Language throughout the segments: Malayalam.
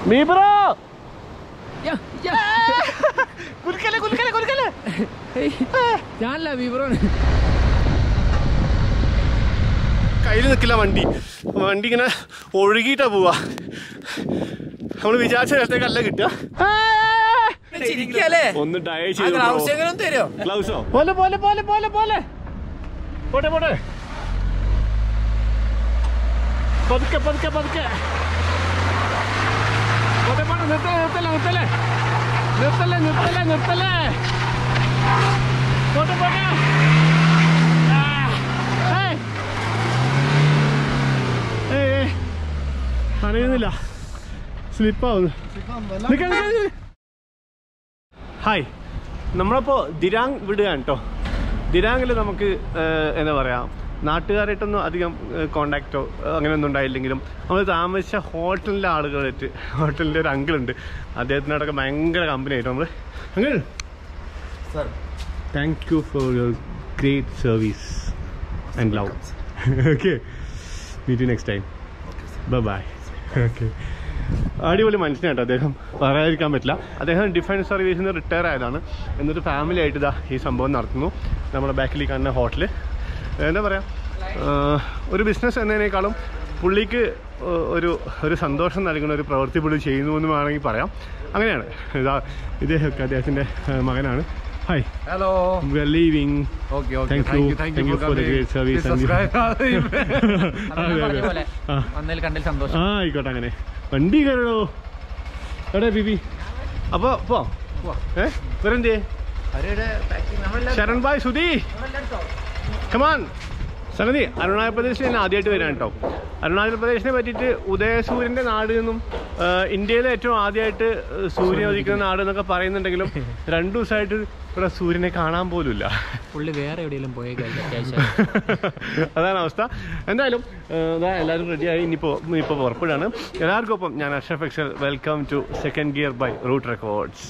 മീബ്രോ യാ, യാ. കുലുക്കല്ലേ കുലുക്കല്ലേ കുലുക്കല്ലേ ഏയ്, ഞാനല്ല വിവറാണ് കയ്യിൽ നിൽക്കില്ല വണ്ടി വണ്ടി ഇങ്ങനെ ഒഴുകിയിട്ടാ പോവാ നമ്മൾ വിചാരിച്ച നേരത്തേക്കല്ല കിട്ടുക ചിരിക്കല്ലേ ഒന്ന് ഡയ ആ ചെയ്തു ഗ്ലൗസ് എങ്കിലും തരുമോ ഗ്ലൗസോ പോലെ പോലെ പോലെ പോലെ പോലെ പോട്ടെ പോട്ടെ പതുക്കെ പതുക്കെ പതുക്കെ പോട്ടെ പോട്ടെ നിർത്തല്ലേ നിർത്തല്ലേ നിർത്തല്ലേ നിർത്തല്ലേ നിർത്തല്ലേ നിർത്തല്ലേ പോട്ടെ പോട്ടെ ആ. ഏയ്. ഏയ്, ഏയ്. അറിയുന്നില്ല സ്ലിപ്പാവുന്നു നിൽക്കാൻ നിൽക്കാൻ ഹായ് നമ്മളപ്പോൾ ദിരാങ് വിടുകയാണ് കേട്ടോ ദിരാങ്ങിൽ നമുക്ക് ഏഹ്, എന്താ പറയുക നാട്ടുകാരായിട്ടൊന്നും അധികം കോണ്ടാക്റ്റോ അങ്ങനെയൊന്നും ഉണ്ടായില്ലെങ്കിലും നമ്മൾ താമസിച്ച ഹോട്ടലിലെ ആളുകളായിട്ട് ഹോട്ടലിൻ്റെ ഒരു അങ്കിൾ ഉണ്ട് അദ്ദേഹത്തിനോടൊക്കെ ഭയങ്കര കമ്പനി ആയിട്ട് നമ്മൾ uncle thank you for your great service and love okay meet you next time bye bye okay അടിപൊളി മനുഷ്യനാട്ടോ അദ്ദേഹം പറയാതിരിക്കാൻ പറ്റില്ല അദ്ദേഹം ഡിഫൻസ് സർവീസിൽ നിന്ന് റിട്ടയർ ആയതാണ് എന്നിട്ട് ഫാമിലി ആയിട്ട് ഇതാ ഈ സംഭവം നടത്തുന്നു നമ്മുടെ ബാക്കിൽ ഈ കാണുന്ന ഹോട്ടൽ എന്താ പറയുക ഒരു ബിസിനസ് എന്നതിനേക്കാളും പുള്ളിക്ക് ഏഹ്, ഒരു ഒരു സന്തോഷം നൽകുന്ന ഒരു പ്രവൃത്തി പുള്ളി ചെയ്യുന്നു എന്ന് വേണമെങ്കിൽ പറയാം അങ്ങനെയാണ് ഇതാ ഇദ്ദേഹമൊക്കെ അദ്ദേഹത്തിൻ്റെ ഏഹ്, മകനാണ് hi Hello. We are leaving Okay, okay. Thank Thank you. you. Thank Thank you you for for the coming. great service Please and the- subscribe. അതെ, പറഞ്ഞ അതെ. പോലെ ആ വന്നതിൽ കണ്ടിൽ സന്തോഷം ആ ആയിക്കോട്ടെ അങ്ങനെ വണ്ടി കയറോ എവിടെ ബിബി അപ്പൊ പോ ഏ ഇവരെന്തേ അവരുടെ പാക്കിംഗ് നമ്മളെല്ലാം ശരൺ ഭായ് സുധി കമാൻ സംഗതി അരുണാചൽ പ്രദേശിൽ ഞാൻ ആദ്യമായിട്ട് വരാൻ കേട്ടോ അരുണാചൽ പ്രദേശിനെ പറ്റിയിട്ട് ഉദയസൂര്യൻ്റെ നാട് എന്നും ആ, ഇന്ത്യയിലെ ഏറ്റവും ആദ്യമായിട്ട് സൂര്യൻ ഉദിക്കുന്ന നാട് എന്നൊക്കെ പറയുന്നുണ്ടെങ്കിലും രണ്ടു ദിവസമായിട്ട് ഇവിടെ സൂര്യനെ കാണാൻ പോലുമില്ല പുള്ളി വേറെ എവിടെയെങ്കിലും പോയേക്കാം അത്യാവശ്യം അതാണ് അവസ്ഥ എന്തായാലും ഏഹ്, ദാ എല്ലാവരും റെഡിയായി ഇനിയിപ്പോൾ ഇപ്പോൾ പുറപ്പെടുകയാണ് എല്ലാവർക്കും ഒപ്പം ഞാൻ Ashaf Excel welcome to second gear by route records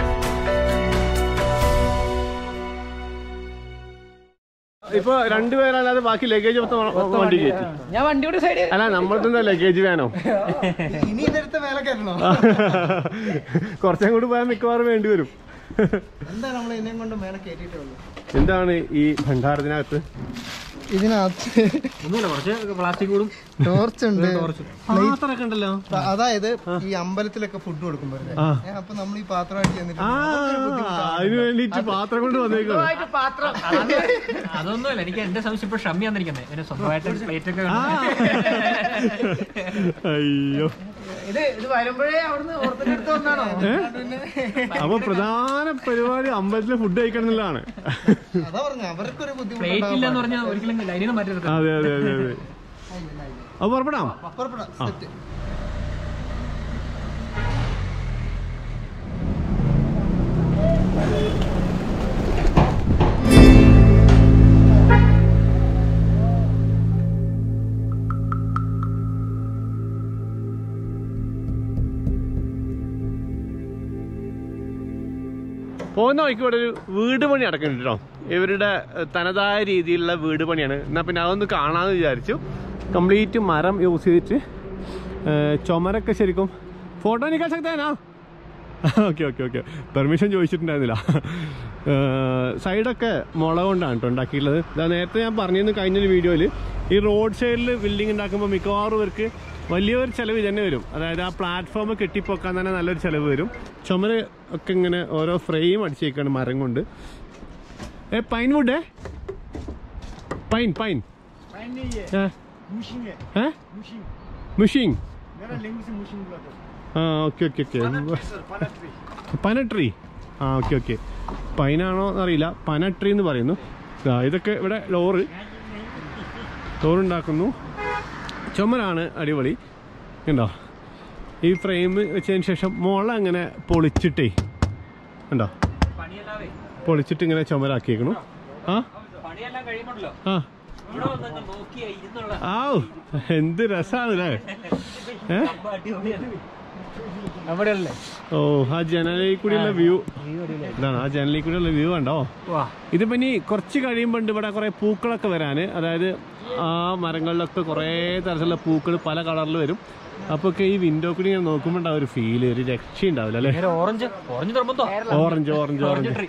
ഇപ്പൊ രണ്ടുപേരല്ലാതെ ബാക്കി ലഗേജ് മൊത്തം വണ്ടി കയറ്റി ഞാൻ വണ്ടിയുടെ സൈഡ് അല്ല നമ്മളത്തെ ലഗേജ് വേണോ ഇനി ഇതെടുത്ത് മേലെ കയറ്റണോ കുറച്ചും കൂടി പോയാൽ മിക്കവാറും വേണ്ടി വരും എന്താ നമ്മൾ ഇതിനെയും കൊണ്ട് മേലെ കയറ്റിയിട്ടുള്ളൂ എന്താണ് ഈ ഭണ്ഡാരത്തിനകത്ത് ഇതിനകത്ത് ഒന്നുമില്ല കുറച്ച് പ്ലാസ്റ്റിക് കൂടും ടോർച്ച് ഉണ്ട് പാത്രമൊക്കെ ഉണ്ടല്ലോ പ- അതായത് ഈ അമ്പലത്തിലൊക്കെ ഫുഡ് കൊടുക്കുമ്പോ ആ. അപ്പൊ നമ്മൾ ഈ പാത്രമായിട്ട് ചെന്നിട്ട് ആ അതിന് വേണ്ടിട്ട് പാത്രം കൊണ്ട് വന്നേക്കോ പാത്രം അതൊന്നുമല്ല എനിക്ക് എന്റെ സംശയം ഇപ്പൊ ഷമ്മി വന്നിരിക്കുന്നത് എന്നെ സ്വന്തമായിട്ട് പ്ലേറ്റ് ഒക്കെ ആ. അയ്യോ ഇത് ഇത് വരുമ്പോഴേ അവിടുന്ന് ഓർത്തിനെടുത്ത് വന്നാണോ അപ്പൊ പ്രധാന പരിപാടി അമ്പലത്തിലെ ഫുഡ് കഴിക്കണം എന്നുള്ളതാണ് അതാ പറഞ്ഞ അവർക്കൊരു പ്ലേറ്റ് ഇല്ലെന്ന് പറഞ്ഞാൽ ഒരിക്കലും ലൈനിൽ നിന്ന് മാറ്റി അതെ അതെ അതെ അതെ അപ്പൊ പുറപ്പെടാം പുറപ്പെടാം സെറ്റ് പോകുന്ന വഴിക്ക് ഇവിടെ ഒരു വീട് പണി നടക്കുന്നുണ്ട് കേട്ടോ ഇവരുടെ ഏഹ്, തനതായ രീതിയിലുള്ള വീട് പണിയാണ് എന്നാ പിന്നെ അതൊന്ന് കാണാമെന്ന് വിചാരിച്ചു കംപ്ലീറ്റ് മരം യൂസ് ചെയ്തിട്ട് ഏഹ്, ചുമരൊക്കെ ശരിക്കും ഫോട്ടോ നിൽക്കാൻ ശക്തനാ ഓക്കെ ഓക്കെ ഓക്കെ പെർമിഷൻ ചോദിച്ചിട്ടുണ്ടായിരുന്നില്ല ഏഹ്, സൈഡൊക്കെ മുള കൊണ്ടാണ് കേട്ടോ ഉണ്ടാക്കിയിട്ടുള്ളത് ഇതാ നേരത്തെ ഞാൻ പറഞ്ഞിരുന്നു കഴിഞ്ഞൊരു വീഡിയോയിൽ ഈ റോഡ് സൈഡിൽ ബിൽഡിംഗ് ഉണ്ടാക്കുമ്പോൾ മിക്കവാറും ഇവർക്ക് വലിയൊരു ചിലവ് തന്നെ വരും അതായത് ആ പ്ലാറ്റ്ഫോം കെട്ടിപ്പൊക്കാൻ തന്നെ നല്ലൊരു ചിലവ് വരും ചുമര് ഒക്കെ ഇങ്ങനെ ഓരോ ഫ്രെയിം അടിച്ചേക്കാണ് മരം കൊണ്ട് ഏ പൈൻ വുഡേ പൈൻ പൈൻ ഏ മുഷിങ് ആ ഓക്കെ ഓക്കെ ഓക്കെ പനട്രീ ആ ഓക്കെ ഓക്കെ പൈനാണോ എന്നറിയില്ല പനട്രീ എന്ന് പറയുന്നു ദാ ഇതൊക്കെ ഇവിടെ ലോറ് ലോറുണ്ടാക്കുന്നു ചുമരാണ് അടിപൊളി ഉണ്ടോ ഈ ഫ്രെയിം വെച്ചതിന് ശേഷം മുള അങ്ങനെ പൊളിച്ചിട്ടേ ഉണ്ടോ പണിയല്ലാതെ പൊളിച്ചിട്ട് ഇങ്ങനെ ചുമരാക്കിയേക്കണു ആ പണിയെല്ലാം കഴിയുമ്പോഴല്ലോ ആ ഇവിടെ വന്നങ്ങ് നോക്കിയ ഇരുന്നുള്ള ആവ് എന്ത് രസാണല്ലേ ഏ സംഭവം അടിപൊളിയാണ് അവിടെയല്ലേ ഓ ആ ജനലിൽ കൂടിയുള്ള വ്യൂ ഇതാണ് ആ ജനലിൽ കൂടിയുള്ള വ്യൂ കണ്ടോ വാ ഇതിപ്പോ ഇനി കുറച്ച് കഴിയുമ്പോൾ ഉണ്ട് ഇവിടെ കുറെ പൂക്കളൊക്കെ വരാന് അതായത് ആ മരങ്ങളിലൊക്കെ കുറേ തരത്തിലുള്ള പൂക്കൾ പല കളറിൽ വരും അപ്പൊ ഒക്കെ ഈ വിൻഡോ കൂടി ഇങ്ങനെ നോക്കുമ്പോൾ ഉണ്ടാവും ഒരു ഫീല് ഒരു രക്ഷ ഉണ്ടാവില്ല അല്ലെ നേരെ ഓറഞ്ച് ഓറഞ്ച് നിർബന്ധോ orange orange orange tree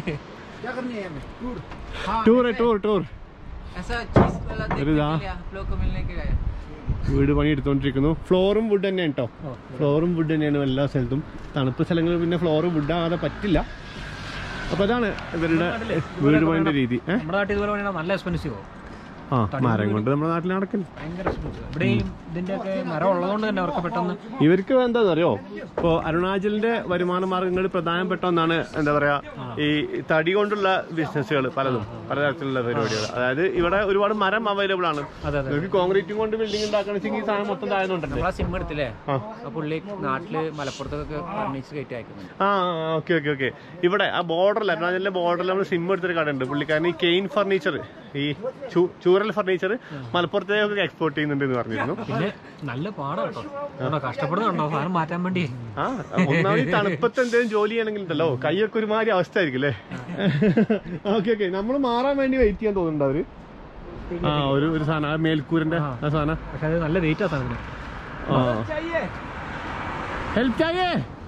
tour tour tour ऐसा चीज वाला अरे देखने वाह। के लिए आप लोग को मिलने के लिए വീട് പണി എടുത്തോണ്ടിരിക്കുന്നു ഫ്ലോറും വുഡ് തന്നെയാണ് കേട്ടോ ഫ്ലോറും വുഡ് തന്നെയാണ് എല്ലാ സ്ഥലത്തും തണുപ്പ് സ്ഥലങ്ങളിൽ പിന്നെ ഫ്ലോറ് വുഡ് ആകാതെ പറ്റില്ല അപ്പൊ അതാണ് ഇവരുടെ വീട് പണിയുടെ രീതി ഏഹ് നമ്മുടെ നാട്ടിൽ ഇതുപോലെ പണിയാൽ നല്ല എക്സ്പെൻസീവോ ആ മരം കൊണ്ട് നമ്മുടെ നാട്ടിൽ നടക്കില്ല ഭയങ്കര എക്സ്പെൻസീവ് ഇവിടെ ഈ ഇതിന്റെ ഒക്കെ മരം ഉള്ളതുകൊണ്ട് തന്നെ അവർക്ക് പെട്ടെന്ന് ഇവർക്ക് എന്താണെന്ന് അറിയോ ഇപ്പോ അരുണാചലിന്റെ വരുമാന മാർഗങ്ങളിൽ പ്രധാനപ്പെട്ട ഒന്നാണ് എന്താ പറയാ ഈ തടി കൊണ്ടുള്ള ബിസിനസ്സുകൾ പലതും പലതരത്തിലുള്ള പരിപാടികൾ അതായത് ഇവിടെ ഒരുപാട് മരം അവൈലബിൾ ആണ് അതെ അതെ നിങ്ങൾക്ക് കോൺക്രീറ്റും കൊണ്ട് ബിൽഡിംഗ് ഉണ്ടാക്കണമെങ്കിൽ ഈ സാധനം മൊത്തം താഴ്ന്നുണ്ടല്ലേ നമ്മളാ സിം എടുത്തില്ലേ ആ. ആ പുള്ളി നാട്ടില് മലപ്പുറത്തൊക്കെ ഫർണിച്ചർ കയറ്റി അയക്കുന്നുണ്ട് ആ ഓക്കെ ഓക്കെ ഓക്കെ ഇവിടെ ആ ബോർഡറിൽ അരുണാചലിന്റെ ബോർഡറിൽ നമ്മൾ സിം എടുത്തൊരു കടയുണ്ട് പുള്ളിക്കാരൻ ഈ കെയിൻ ഫർണിച്ചർ ഈ ചു- ചൂരൽ ഫർണിച്ചർ മലപ്പുറത്തേക്ക് എക്സ്പോർട്ട് ചെയ്യുന്നുണ്ട് എന്ന് പറഞ്ഞിരുന്നു പിന്നെ നല്ല പാടാ കേട്ടോ കേട്ടോ കഷ്ടപ്പെടുന്നുണ്ടോ സാധനം മാറ്റാൻ വേണ്ടി ആ ഒന്നാമത് ഈ തണുപ്പത്ത് എന്തെങ്കിലും ജോലി ചെയ്യണമെങ്കിൽ ഉണ്ടല്ലോ കൈയൊക്കെ ഒരുമാതിരി അവസ്ഥ ആയിരിക്കും അല്ലേ ഓക്കെ ഓക്കെ നമ്മൾ മാറാൻ വേണ്ടി വെയിറ്റ് ചെയ്യാൻ തോന്നുന്നുണ്ട് അവര് ആ ഒരു ഒരു സാധനം ആ മേൽക്കൂരന്റെ ആ സാധനം പക്ഷെ അത് നല്ല വെയിറ്റ് ആ സാധനത്തിന് ഹെൽപ്പ് ചായേ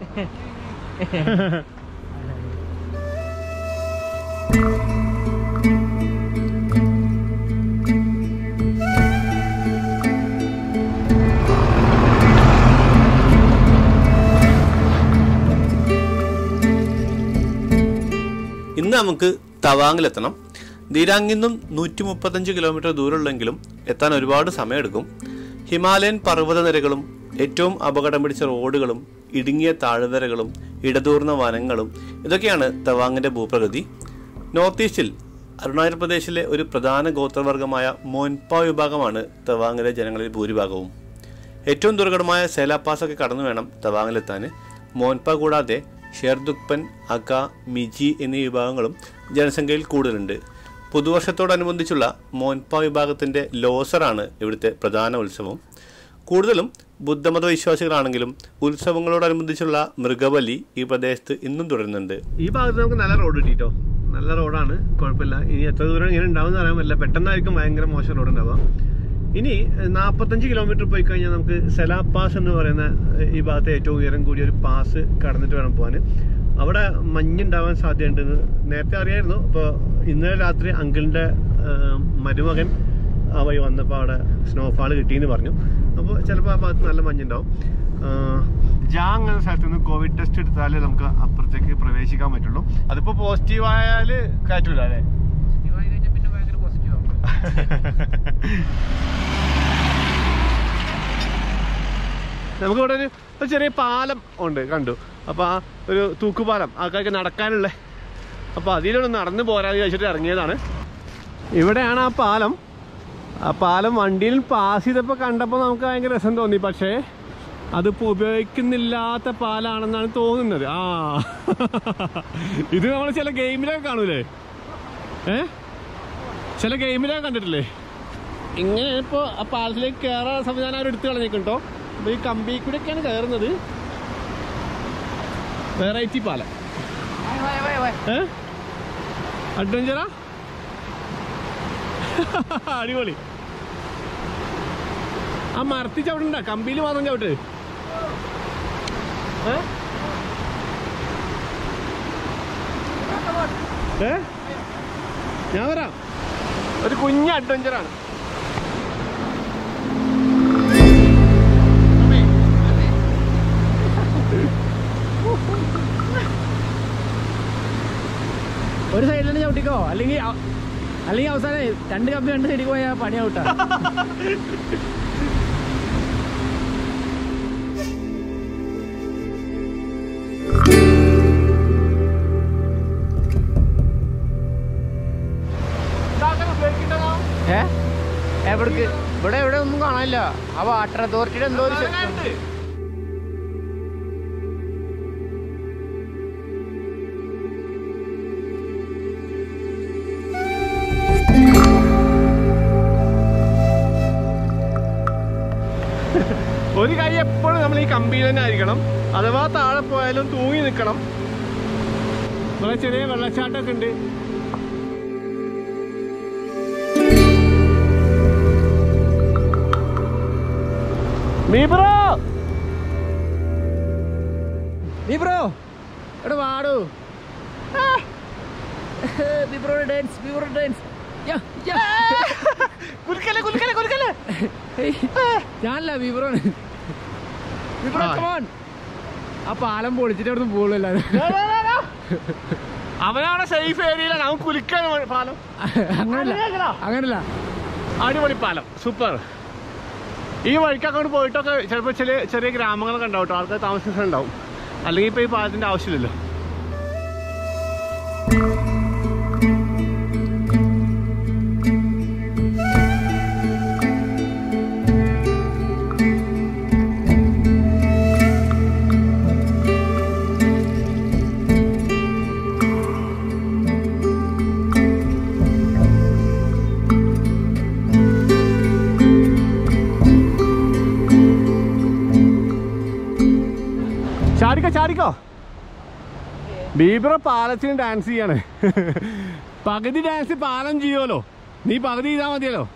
ഇന്ന് നമുക്ക് തവാങ്ങിലെത്തണം ദീരാങ്ങിൽ നിന്നും നൂറ്റി മുപ്പത്തഞ്ച് കിലോമീറ്റർ ദൂരമുള്ളെങ്കിലും എത്താൻ ഒരുപാട് സമയമെടുക്കും ഹിമാലയൻ പർവ്വതനിരകളും ഏറ്റവും അപകടം പിടിച്ച റോഡുകളും ഇടുങ്ങിയ താഴ്വരകളും ഇടതൂർന്ന വനങ്ങളും ഇതൊക്കെയാണ് തവാങ്ങിൻ്റെ ഭൂപ്രകൃതി നോർത്ത് ഈസ്റ്റിൽ അരുണാചൽ പ്രദേശിലെ ഒരു പ്രധാന ഗോത്രവർഗമായ മോൻപ വിഭാഗമാണ് തവാങ്ങിലെ ജനങ്ങളിൽ ഭൂരിഭാഗവും ഏറ്റവും ദുർഘടമായ സേലാപാസ് ഒക്കെ കടന്നു വേണം തവാങ്ങിലെത്താൻ മോൻപ കൂടാതെ ഷെർദുക്പൻ അക മിജി എന്നീ വിഭാഗങ്ങളും ജനസംഖ്യയിൽ കൂടുതലുണ്ട് പുതുവർഷത്തോടനുബന്ധിച്ചുള്ള മോൻപ വിഭാഗത്തിൻ്റെ ലോസറാണ് ഇവിടുത്തെ പ്രധാന ഉത്സവം കൂടുതലും ബുദ്ധമത വിശ്വാസികളാണെങ്കിലും ഉത്സവങ്ങളോടനുബന്ധിച്ചുള്ള മൃഗബലി ഈ പ്രദേശത്ത് ഇന്നും തുടരുന്നുണ്ട് ഈ ഭാഗത്ത് നമുക്ക് നല്ല റോഡ് കിട്ടിട്ടോ നല്ല റോഡാണ് കുഴപ്പമില്ല ഇനി എത്ര ദൂരം ഇങ്ങനെ ഉണ്ടാവും അറിയാൻ പറ്റില്ല പെട്ടെന്നായിരിക്കും ഭയങ്കര മോശം റോഡ് ഉണ്ടാവുക ഇനി നാൽപ്പത്തഞ്ച് കിലോമീറ്റർ പോയി കഴിഞ്ഞാൽ നമുക്ക് സെലാ പാസ് എന്ന് പറയുന്ന ഏഹ്, ഈ ഭാഗത്തെ ഏറ്റവും ഉയരം കൂടിയ ഒരു പാസ് കടന്നിട്ട് വേണം പോകാൻ അവിടെ മഞ്ഞുണ്ടാവാൻ സാധ്യതയുണ്ടെന്ന് നേരത്തെ അറിയായിരുന്നു അപ്പോൾ ഇന്നലെ രാത്രി അങ്കിളിൻ്റെ മരുമകൻ ആ വഴി വന്നപ്പോൾ അവിടെ സ്നോഫാൾ കിട്ടിയെന്ന് പറഞ്ഞു അപ്പോൾ ചിലപ്പോൾ ആ ഭാഗത്ത് നല്ല മഞ്ഞുണ്ടാവും ആഹ് ജാങ് എന്ന സ്ഥലത്ത് നിന്ന് കോവിഡ് ടെസ്റ്റ് എടുത്താലേ നമുക്ക് അപ്പുറത്തേക്ക് പ്രവേശിക്കാൻ പറ്റുള്ളൂ അതിപ്പോ പോസിറ്റീവ് ആയാൽ കയറ്റൂല അല്ലേ പോസിറ്റീവായി കഴിഞ്ഞാൽ പിന്നെ ഭയങ്കര പോസിറ്റീവ് ആവും നമുക്കിവിടെ ഒരു ഒരു ചെറിയ പാലം ഉണ്ട് കണ്ടു അപ്പൊ ആ ഒരു തൂക്കുപാലം ആൾക്കാർക്ക് നടക്കാനുള്ള അപ്പൊ അതിലൂടെ നടന്നു പോരാന്ന് ചോദിച്ചിട്ട് ഇറങ്ങിയതാണ് ഇവിടെയാണ് ആ പാലം ആ പാലം വണ്ടിയിൽ പാസ് ചെയ്തപ്പോൾ കണ്ടപ്പോൾ നമുക്ക് ഭയങ്കര രസം തോന്നി പക്ഷേ അതിപ്പോൾ ഉപയോഗിക്കുന്നില്ലാത്ത പാലാണെന്നാണ് തോന്നുന്നത് ആ ഇത് നമ്മൾ ചില ഗെയിമിലൊക്കെ കാണൂലേ ഏ ചില ഗെയിമിലൊക്കെ കണ്ടിട്ടില്ലേ ഇങ്ങനെ ഇപ്പോൾ ആ പാലത്തിലേക്ക് കയറാൻ സംവിധാനം അവർ എടുത്തു കളഞ്ഞേക്കുണ്ടോ അപ്പോൾ ഈ കമ്പി കൂടെയൊക്കെയാണ് കയറുന്നത് വെറൈറ്റി പാലം ഏ അഡ്വഞ്ചറാ അടിപൊളി ആ മരത്തി ചവിട്ടണ്ട കമ്പിയിൽ മാത്രം ചവിട്ട് ഏ? ഏ ഞാൻ വരാം ഒരു കുഞ്ഞ് അഡ്വഞ്ചറാണ് ഒരു സൈഡിൽ തന്നെ ചവിട്ടിക്കോ അല്ലെങ്കിൽ അ- അല്ലെങ്കിൽ അവസാനം രണ്ട് കമ്പി രണ്ട് സൈഡിൽ പോയാൽ പണിയാവട്ടാ ഏ എവിടേക്ക് ഇവിടെ എവിടെ ഒന്നും കാണാനില്ല ആ വാട്ടർ അതോറിറ്റിയുടെ എന്തോ ഒരു സെക്ഷൻ ഒരു കൈ എപ്പോഴും നമ്മൾ ഈ കമ്പിയിൽ തന്നെ ആയിരിക്കണം അഥവാ താഴെ പോയാലും തൂങ്ങി നിൽക്കണം ഇവിടെ ചെറിയ വെള്ളച്ചാട്ടമൊക്കെ ഉണ്ട് മീബ്രോ നീ ബ്രോ ഇവിടെ വാടൂ ബിബ്രോ ഡാൻസ് ബിബ്രോ ഡാൻസ് കുലുക്കല്ലേ കുലുക്കല്ലേ കുലുക്കല്ലേ ഞാനല്ല ബിബ്രോ ബിബ്രോ ആ. കമോൺ ആ പാലം പൊളിച്ചിട്ട് അവിടെ നിന്ന് പോകുള്ളൂ എല്ലാവരും അവനവിടെ സേഫ് ഏരിയയിലാണ് അവൻ കുലുക്കാൻ പാലം അങ്ങനല്ല അങ്ങനല്ല അടിപൊളി പാലം സൂപ്പർ ഈ വഴിക്ക് അങ്ങോട്ട് പോയിട്ടൊക്കെ ചിലപ്പോൾ ചില ചെറിയ ഗ്രാമങ്ങളൊക്കെ ഉണ്ടാവും കേട്ടോ ആൾക്കാർ താമസിക്കുന്നുണ്ടാവും അല്ലെങ്കിൽ ഇപ്പോൾ ഈ പാലത്തിൻ്റെ ആവശ്യമില്ലല്ലോ ചാടിക്കോ ചാടിക്കോ ബീബറ പാലത്തിന് ഡാൻസ് ചെയ്യാണ് പകുതി ഡാൻസ് പാലം ചെയ്യുമല്ലോ നീ പകുതി ചെയ്താൽ മതിയല്ലോ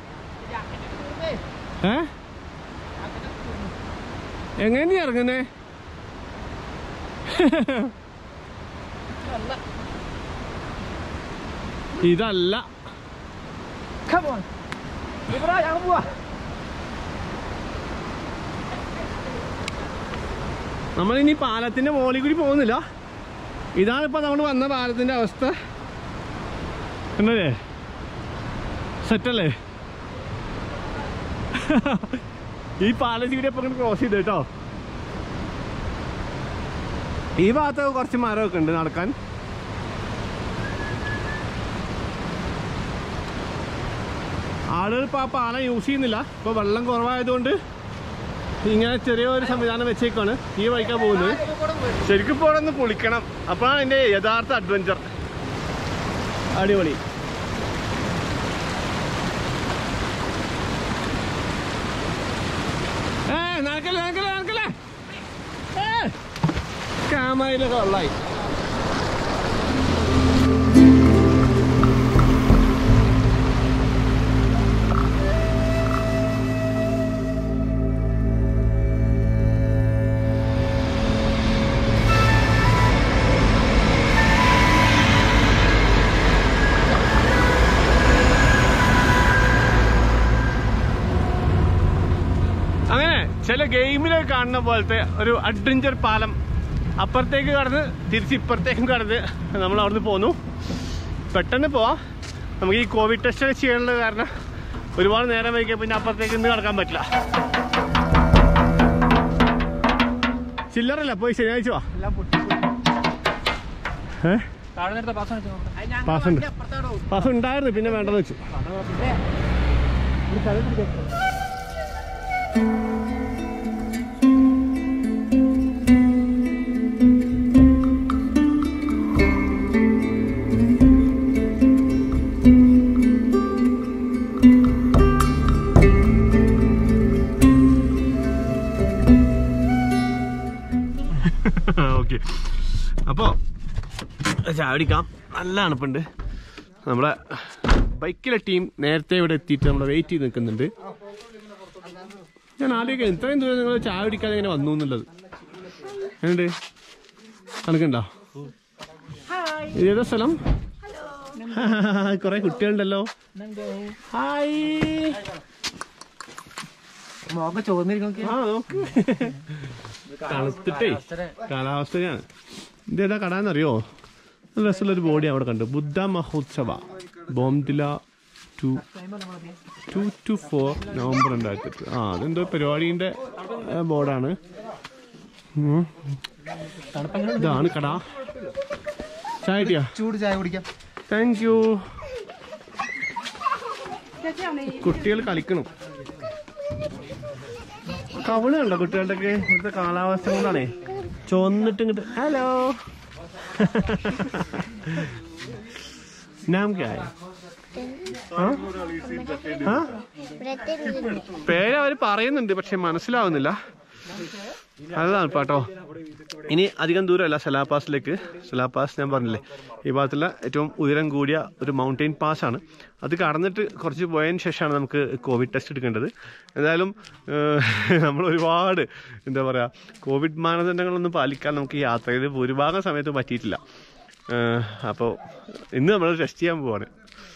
ഏ എങ്ങനെ നീ ഇറങ്ങുന്നേ ഇതല്ല കമോൺ ബിബ്രോ ഞാൻ പോവാ നമ്മളിനി പാലത്തിന്റെ മുകളിൽ കൂടി പോകുന്നില്ല ഇതാണ് ഇപ്പൊ നമ്മൾ വന്ന പാലത്തിന്റെ അവസ്ഥ എന്നല്ലേ സെറ്റല്ലേ ഈ പാലത്തിൽ കൂടി ഇപ്പൊ ക്രോസ് ചെയ്ത് കേട്ടോ ഈ ഭാഗത്തൊക്കെ കുറച്ച് മരമൊക്കെ ഉണ്ട് നടക്കാൻ ആളുകൾ ഇപ്പൊ ആ പാലം യൂസ് ചെയ്യുന്നില്ല ഇപ്പൊ വെള്ളം കുറവായതുകൊണ്ട് ഇങ്ങനെ ചെറിയൊരു സംവിധാനം വെച്ചേക്കാണ് ഈ വഴിക്കാ പോകുന്നത് ശരിക്കും ഇപ്പോൾ ഇവിടെ ഒന്ന് പൊളിക്കണം അപ്പോഴാണ് അതിന്റെ യഥാർത്ഥ അഡ്വഞ്ചർ അടിപൊളി ഏ നടക്കല്ലേ നടക്കല്ലേ നടക്കല്ലേ ഏ ക്യാമറയിലൊക്കെ വെള്ളമായി അങ്ങനെ ചില ഗെയിമിലൊക്കെ കാണുന്ന പോലത്തെ ഒരു അഡ്വഞ്ചർ പാലം അപ്പുറത്തേക്ക് കടന്ന് തിരിച്ച് ഇപ്പുറത്തേക്കും കടന്ന് നമ്മൾ അവിടുന്ന് പോന്നു പെട്ടെന്ന് പോവാം നമുക്ക് ഈ കോവിഡ് ടെസ്റ്റ് ഒക്കെ ചെയ്യാനുള്ള കാരണം ഒരുപാട് നേരം വൈകിയ പിന്നെ അപ്പുറത്തേക്ക് ഇന്ന് കടക്കാൻ പറ്റില്ല ചില്ലറല്ല പോയി ശനിയാഴ്ച വാ ഏ താഴെ നേരത്തെ പാസ് പാസ് ഉണ്ട് പാസ് ഉണ്ടായിരുന്നു പിന്നെ വേണ്ടെന്ന് വെച്ചു ഓക്കെ അപ്പോൾ ചാടിക്കാം നല്ല തണുപ്പുണ്ട് നമ്മുടെ ബൈക്കിലെ ടീം നേരത്തെ ഇവിടെ എത്തിയിട്ട് നമ്മളെ വെയിറ്റ് ചെയ്ത് നിൽക്കുന്നുണ്ട് ഞാൻ ആലോചിക്കാം ഇത്രയും ദൂരം നിങ്ങൾ ചായ കുടിക്കാതെ ഇങ്ങനെ വന്നു എന്നുള്ളത് എന്നുണ്ട് കണക്കുണ്ടോ ഏതാ സ്ഥലം കുറെ കുട്ടികളുണ്ടല്ലോ ഹായ് മോക്ക ചോദിച്ചിരിക്കും ആ നോക്ക് തണുത്തിട്ടേ കാലാവസ്ഥയാണ് ഇതേതാ കടാന്നറിയോ നല്ല രസമുള്ളൊരു ബോഡി അവിടെ കണ്ടു Buddha Mahotsava Bomdila two two two four November രണ്ടായിരത്തി എട്ട് ആ അതെന്തോ പരിപാടീൻ്റെ ബോർഡാണ് ഉം. ഇതാണ് കട ചായ കിട്ടിയാ ചൂട് ചായ കുടിക്കാം താങ്ക് യു കുട്ടികൾ കളിക്കണം കവള് കണ്ടോ കുട്ടികളുടെ ഒക്കെ ഇവിടുത്തെ കാലാവസ്ഥ കൊണ്ടാണേ ചുവന്നിട്ട് ഇങ്ങോട്ട് ഹലോ നാം ക്യാ ഹൈ? ആ? ആ? പേര് അവര് പറയുന്നുണ്ട് പക്ഷെ മനസ്സിലാവുന്നില്ല അതാണ് കേട്ടോ ഇനി അധികം ദൂരമല്ല സലാപാസിലേക്ക് സലാപാസ് ഞാൻ പറഞ്ഞില്ലേ ഈ ഭാഗത്തുള്ള ഏറ്റവും ഉയരം കൂടിയ ഒരു മൗണ്ടെയിൻ പാസ് ആണ് അത് കടന്നിട്ട് കുറച്ച് പോയതിന് ശേഷമാണ് നമുക്ക് കോവിഡ് ടെസ്റ്റ് എടുക്കേണ്ടത് എന്തായാലും ഏഹ്, നമ്മൾ ഒരുപാട് എന്താ പറയുക കോവിഡ് മാനദണ്ഡങ്ങളൊന്നും പാലിക്കാൻ നമുക്ക് ഈ യാത്രയിൽ ഭൂരിഭാഗം സമയത്ത് പറ്റിയിട്ടില്ല ഏഹ്, അപ്പോൾ ഇന്ന് നമ്മൾ ടെസ്റ്റ് ചെയ്യാൻ പോവാണ്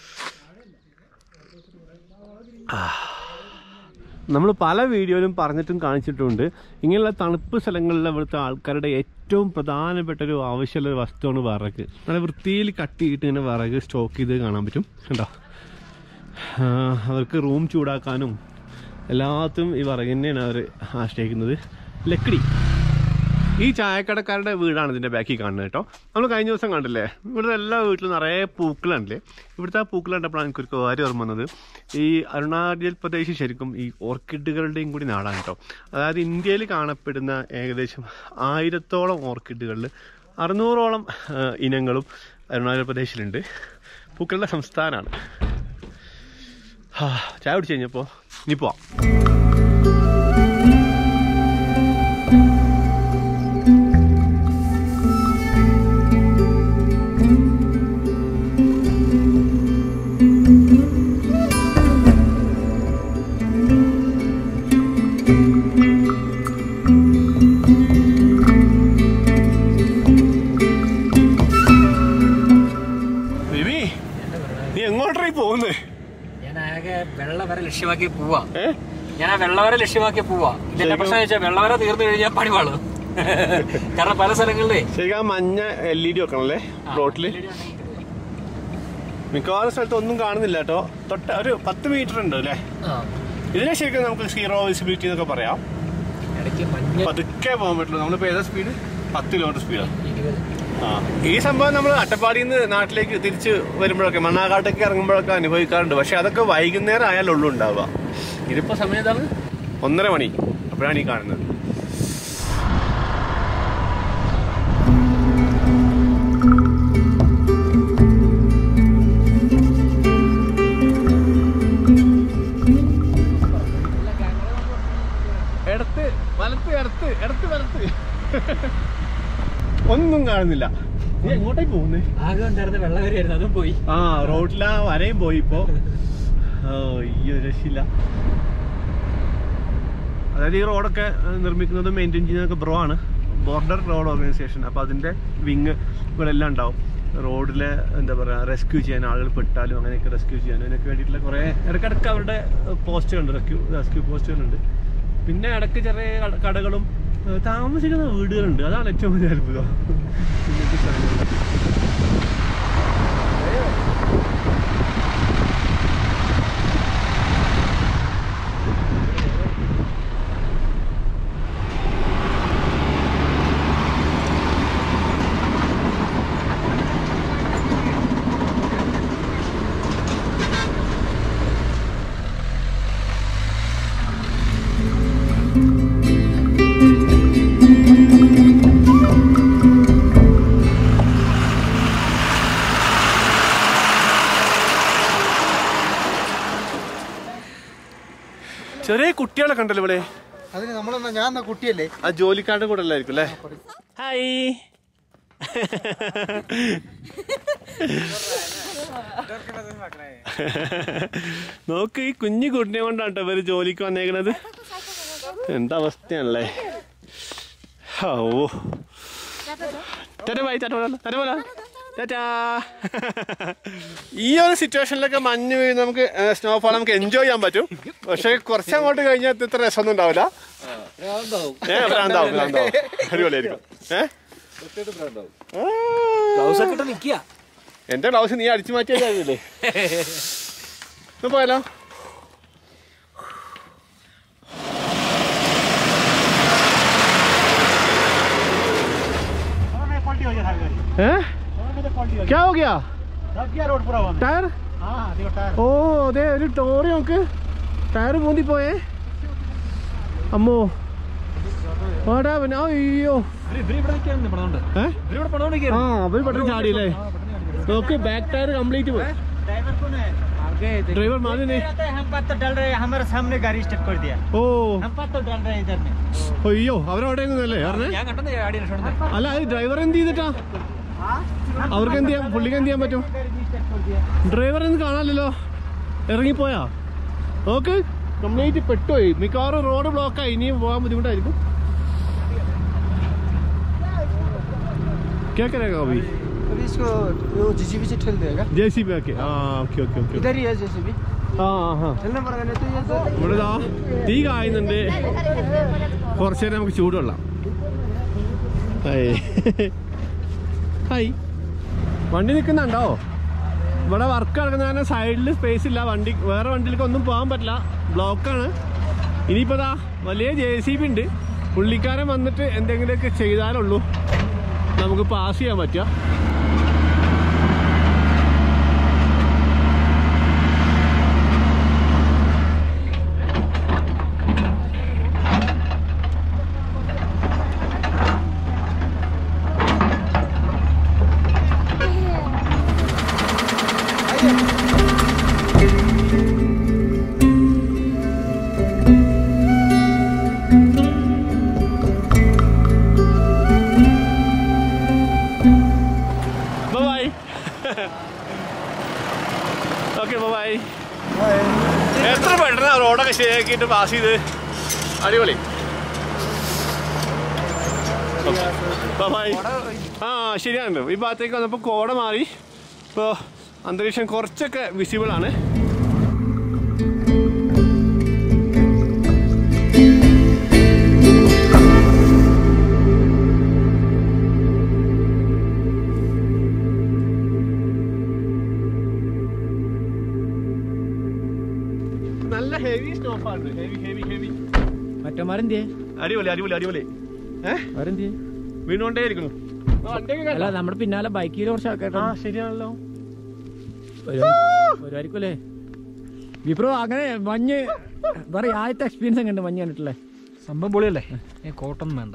നമ്മൾ പല വീഡിയോയിലും പറഞ്ഞിട്ടും കാണിച്ചിട്ടുമുണ്ട് ഇങ്ങനെയുള്ള തണുപ്പ് സ്ഥലങ്ങളിലെ ഇവിടുത്തെ ആൾക്കാരുടെ ഏറ്റവും പ്രധാനപ്പെട്ട ഒരു ആവശ്യമുള്ള ഒരു വസ്തുവാണ് വിറക് നല്ല വൃത്തിയിൽ കട്ട് ചെയ്തിട്ട് ഇങ്ങനെ വിറക് സ്റ്റോക്ക് ചെയ്ത് കാണാൻ പറ്റും കണ്ടോ ആ, അവർക്ക് റൂം ചൂടാക്കാനും എല്ലാത്തും ഈ വിറക് തന്നെയാണ് അവർ ആശ്രയിക്കുന്നത് ലക്കിടി ഈ ചായക്കടക്കാരുടെ വീടാണ് ഇതിൻ്റെ ബാക്കിൽ കാണുന്നത് കേട്ടോ നമ്മൾ കഴിഞ്ഞ ദിവസം കണ്ടില്ലേ ഇവിടുത്തെ എല്ലാ വീട്ടിലും നിറയെ പൂക്കളുണ്ടല്ലേ ഇവിടുത്തെ ആ പൂക്കൾ കണ്ടപ്പോഴാണ് എനിക്കൊരു കാര്യം ഓർമ്മ വന്നത് ഈ അരുണാചൽ പ്രദേശ് ശരിക്കും ഈ ഓർക്കിഡുകളുടെയും കൂടി നാടാണ് കേട്ടോ അതായത് ഇന്ത്യയിൽ കാണപ്പെടുന്ന ഏകദേശം ആയിരത്തോളം ഓർക്കിഡുകളിൽ അറുന്നൂറോളം ആ, ഇനങ്ങളും അരുണാചൽ പ്രദേശിലുണ്ട് പൂക്കളുടെ സംസ്ഥാനമാണ് ഹാ, ചായ കുടിച്ച് കഴിഞ്ഞപ്പോൾ ഇനി പോവാം ബേബി നീ എങ്ങോട്ടായി പോകുന്നത് ഞാൻ ആകെ വെള്ള വരെ ലക്ഷ്യമാക്കി പോവാ ഏ ഞാൻ ആ വെള്ളവര ലക്ഷ്യമാക്കി പോവാ ഇതിന്റെ പ്രശ്നം വെച്ചാൽ വെള്ളവര തീർന്നു കഴിഞ്ഞാൽ പണി പാളും കാരണം പല സ്ഥലങ്ങളിലേ ശരിക്കും ആ മഞ്ഞ എൽ ഇ ഡി വെക്കണല്ലേ റോട്ടില് മിക്കവാറും സ്ഥലത്ത് ഒന്നും കാണുന്നില്ല കേട്ടോ തൊട്ട് ഒരു പത്ത് മീറ്റർ ഉണ്ട് അല്ലേ ഇതിനെ ശരിക്കും നമുക്ക് സീറോ വിസിബിലിറ്റി എന്നൊക്കെ പറയാം ഇടയ്ക്ക് മഞ്ഞ പതുക്കെ പോകാൻ പറ്റുള്ളൂ നമ്മളിപ്പോ ഏതാ സ്പീഡ് പത്ത് കിലോമീറ്റർ സ്പീഡാണ് ഇരുപത് ആ ഈ സംഭവം നമ്മൾ അട്ടപ്പാടിയിൽ നിന്ന് നാട്ടിലേക്ക് തിരിച്ച് വരുമ്പോഴൊക്കെ മണ്ണാകാട്ടേക്ക് ഇറങ്ങുമ്പോഴൊക്കെ അനുഭവിക്കാറുണ്ട് പക്ഷെ അതൊക്കെ വൈകുന്നേരം ആയാലുള്ളൂ ഉണ്ടാവുക ഇതിപ്പോ സമയം ഏതാണ് ഒന്നര മണി അപ്പോഴാണ് ഈ കാണുന്നത് ഇടത്ത് വലത്ത് ഇടത്ത് ഇടത്ത് വലത്ത് ഒന്നും കാണുന്നില്ല നീ എങ്ങോട്ടേക്ക് പോകുന്നേ ആകെ ഉണ്ടായിരുന്ന വെള്ളവരയായിരുന്നു അതും പോയി ആ റോഡിലാ വരയും പോയി ഇപ്പോ ഓ അയ്യോ രക്ഷയില്ല അതായത് ഈ റോഡൊക്കെ ഏഹ്, നിർമ്മിക്കുന്നതും മെയിൻറ്റെയിൻ ചെയ്യുന്നതൊക്കെ ബ്രോ ആണ് ബോർഡർ റോഡ് ഓർഗനൈസേഷൻ അപ്പോൾ അതിൻ്റെ വിങ് ഇവിടെ എല്ലാം ഉണ്ടാവും റോഡിലെ എന്താ പറയുക റെസ്ക്യൂ ചെയ്യാൻ ആളുകൾ പെട്ടാലും അങ്ങനെയൊക്കെ റെസ്ക്യൂ ചെയ്യാനും അതിനൊക്കെ വേണ്ടിയിട്ടുള്ള കുറേ ഇടയ്ക്കിടയ്ക്ക് അവരുടെ പോസ്റ്റുകളുണ്ട് റെസ്ക്യൂ റെസ്ക്യൂ പോസ്റ്റുകളുണ്ട് പിന്നെ ഇടയ്ക്ക് ചെറിയ കട- കടകളും ഏഹ്, താമസിക്കുന്ന വീടുകളുണ്ട് അതാണ് ഏറ്റവും വലിയ അത്ഭുതം ഇങ്ങനത്തെ സ്ഥലങ്ങളിൽ. ചെറിയ കുട്ടികളെ കണ്ടല്ലോ ഇവിടെ അതിന് നമ്മളെന്നാ ഞാൻ എന്നാ കുട്ടിയല്ലേ ആ ജോലിക്കാരുടെ കൂടെ അല്ലായിരിക്കും അല്ലേ ഹായ് നോക്ക് ഈ കുഞ്ഞു കുട്ടിനെ കൊണ്ടാണ് ട്ടോ ഇവര് ജോലിക്ക് വന്നേക്കണത് എന്താ അവസ്ഥയാണല്ലേ ഓ ടാറ്റ ബൈ ടാറ്റ പോലെ ടാറ്റ പോലെ ടാറ്റാ ഈ ഒരു സിറ്റുവേഷനിലൊക്കെ മഞ്ഞ് വീഴുന്ന നമുക്ക് സ്നോഫോൾ നമുക്ക് എൻജോയ് ചെയ്യാൻ പറ്റും പക്ഷെ കുറച്ച് അങ്ങോട്ട് കഴിഞ്ഞാൽ ഇത്ര രസമൊന്നും ഉണ്ടാവില്ല ഏ ഭ്രാന്താവും ഭ്രാന്താവും അടിപൊളിയായിരിക്കും ഏ ഗ്ലൗസ് ഒക്കെ ഇട്ട് നിക്കുക എന്റെ ഗ്ലൗസ് നീ അടിച്ചു മാറ്റിയല്ലേ പോയാലോ हैं? क्या हो गया ടയർ ഓ അതെ ഒരു ടോറി നോക്ക് ടയർ പൂന്തി പോയേ അമ്മോ വാടാ പിന്നെ അയ്യോ ഏ? ആ അവര് പെട്ടെന്ന് ചാടിയല്ലേ നോക്ക് ബാക്ക് ടയർ കംപ്ലീറ്റ് പോയി गए थे ഡ്രൈവർ മാതിനെ हम पास तो डाल रहे हैं हमारे सामने गाड़ी स्टार्ट कर दिया ഓ हम पास तो डाल रहे हैं इधर में അയ്യോ അവരവിടെയെന്നല്ലേ പറഞ്ഞേ ഞാൻ കണ്ടത് ആടി രക്ഷപ്പെടുന്നത് അല്ല അത് ഡ്രൈവർ എന്ത് ചെയ്തിട്ടാ അവർക്ക് എന്ത് ചെയ്യാൻ പുള്ളിക്ക് എന്ത് ചെയ്യാൻ പറ്റും ഡ്രൈവർ ഒന്നും കാണാനില്ലല്ലോ ഇറങ്ങിപ്പോയാ നോക്ക് കംപ്ലീറ്റ് പെട്ടുപോയി മിക്കവാറും റോഡ് ബ്ലോക്കായി ഇനിയും പോകാൻ ബുദ്ധിമുട്ടായിരിക്കും കേക്കരേ കോബി अभी इसको वो जीसीबी से ठेल देगा ജെ സി ബി ഓക്കെ ആ ഓക്കെ ഓക്കെ ഓക്കെ इधर ही है जेसीबी ആ ആ चलना पड़ेगा नहीं तो ये तो ഇവിടെ ദാ തീ കായുന്നുണ്ട് കുറച്ചു നേരം നമുക്ക് ചൂടുകൊള്ളാം ഹായ് ഹായ് വണ്ടി നിൽക്കുന്നുണ്ടോ ഇവിടെ വർക്ക് നടക്കുന്ന കാരണം സൈഡിൽ സ്പേസ് ഇല്ല വണ്ടി വേറെ വണ്ടിയിലേക്ക് ഒന്നും പോകാൻ പറ്റില്ല ബ്ലോക്കാണ് ഇനിയിപ്പോൾ ദാ വലിയ ജെ സി ബി ഉണ്ട് പുള്ളിക്കാരൻ വന്നിട്ട് എന്തെങ്കിലുമൊക്കെ ചെയ്താലുള്ളൂ നമുക്ക് പാസ് ചെയ്യാൻ പറ്റുക ബൈ ഓക്കെ ബൈ എത്ര പെട്ടെന്ന് റോഡൊക്കെ ശരിയാക്കിയിട്ട് പാസ് ചെയ്ത് അടിപൊളി ബൈ ആ ശരിയാണ് ഈ ഭാഗത്തേക്ക് വന്നപ്പോൾ കോട മാറി ഇപ്പോൾ അന്തരീക്ഷം കുറച്ചൊക്കെ വിസിബിൾ ആണ് നല്ല ഹെവി സ്നോഫാണ് ഹെവി ഹെവി ഹെവി മറ്റന്മാരെന്തിയെ അടിപൊളി അടിപൊളി അടിപൊളി ഏഹ് അവരെന്തിയെ വീണുകൊണ്ടേ ഇരിക്കുന്നു വണ്ടിയൊക്കെ അല്ല കണ്ടോ? നമ്മുടെ പിന്നാലെ ബൈക്കിൽ കുറച്ച് ആ ആൾക്കാരുണ്ട് ശരിയാണല്ലോ വരുമായിരിക്കും അല്ലേ വിപ്രോ അങ്ങനെ മഞ്ഞ് പറയാ ആദ്യത്തെ എക്സ്പീരിയൻസ് എങ്ങനെ മഞ്ഞ് കണ്ടിട്ടില്ലേ സംഭവം പൊളിയല്ലേ കോട്ടൊന്നും വേണ്ട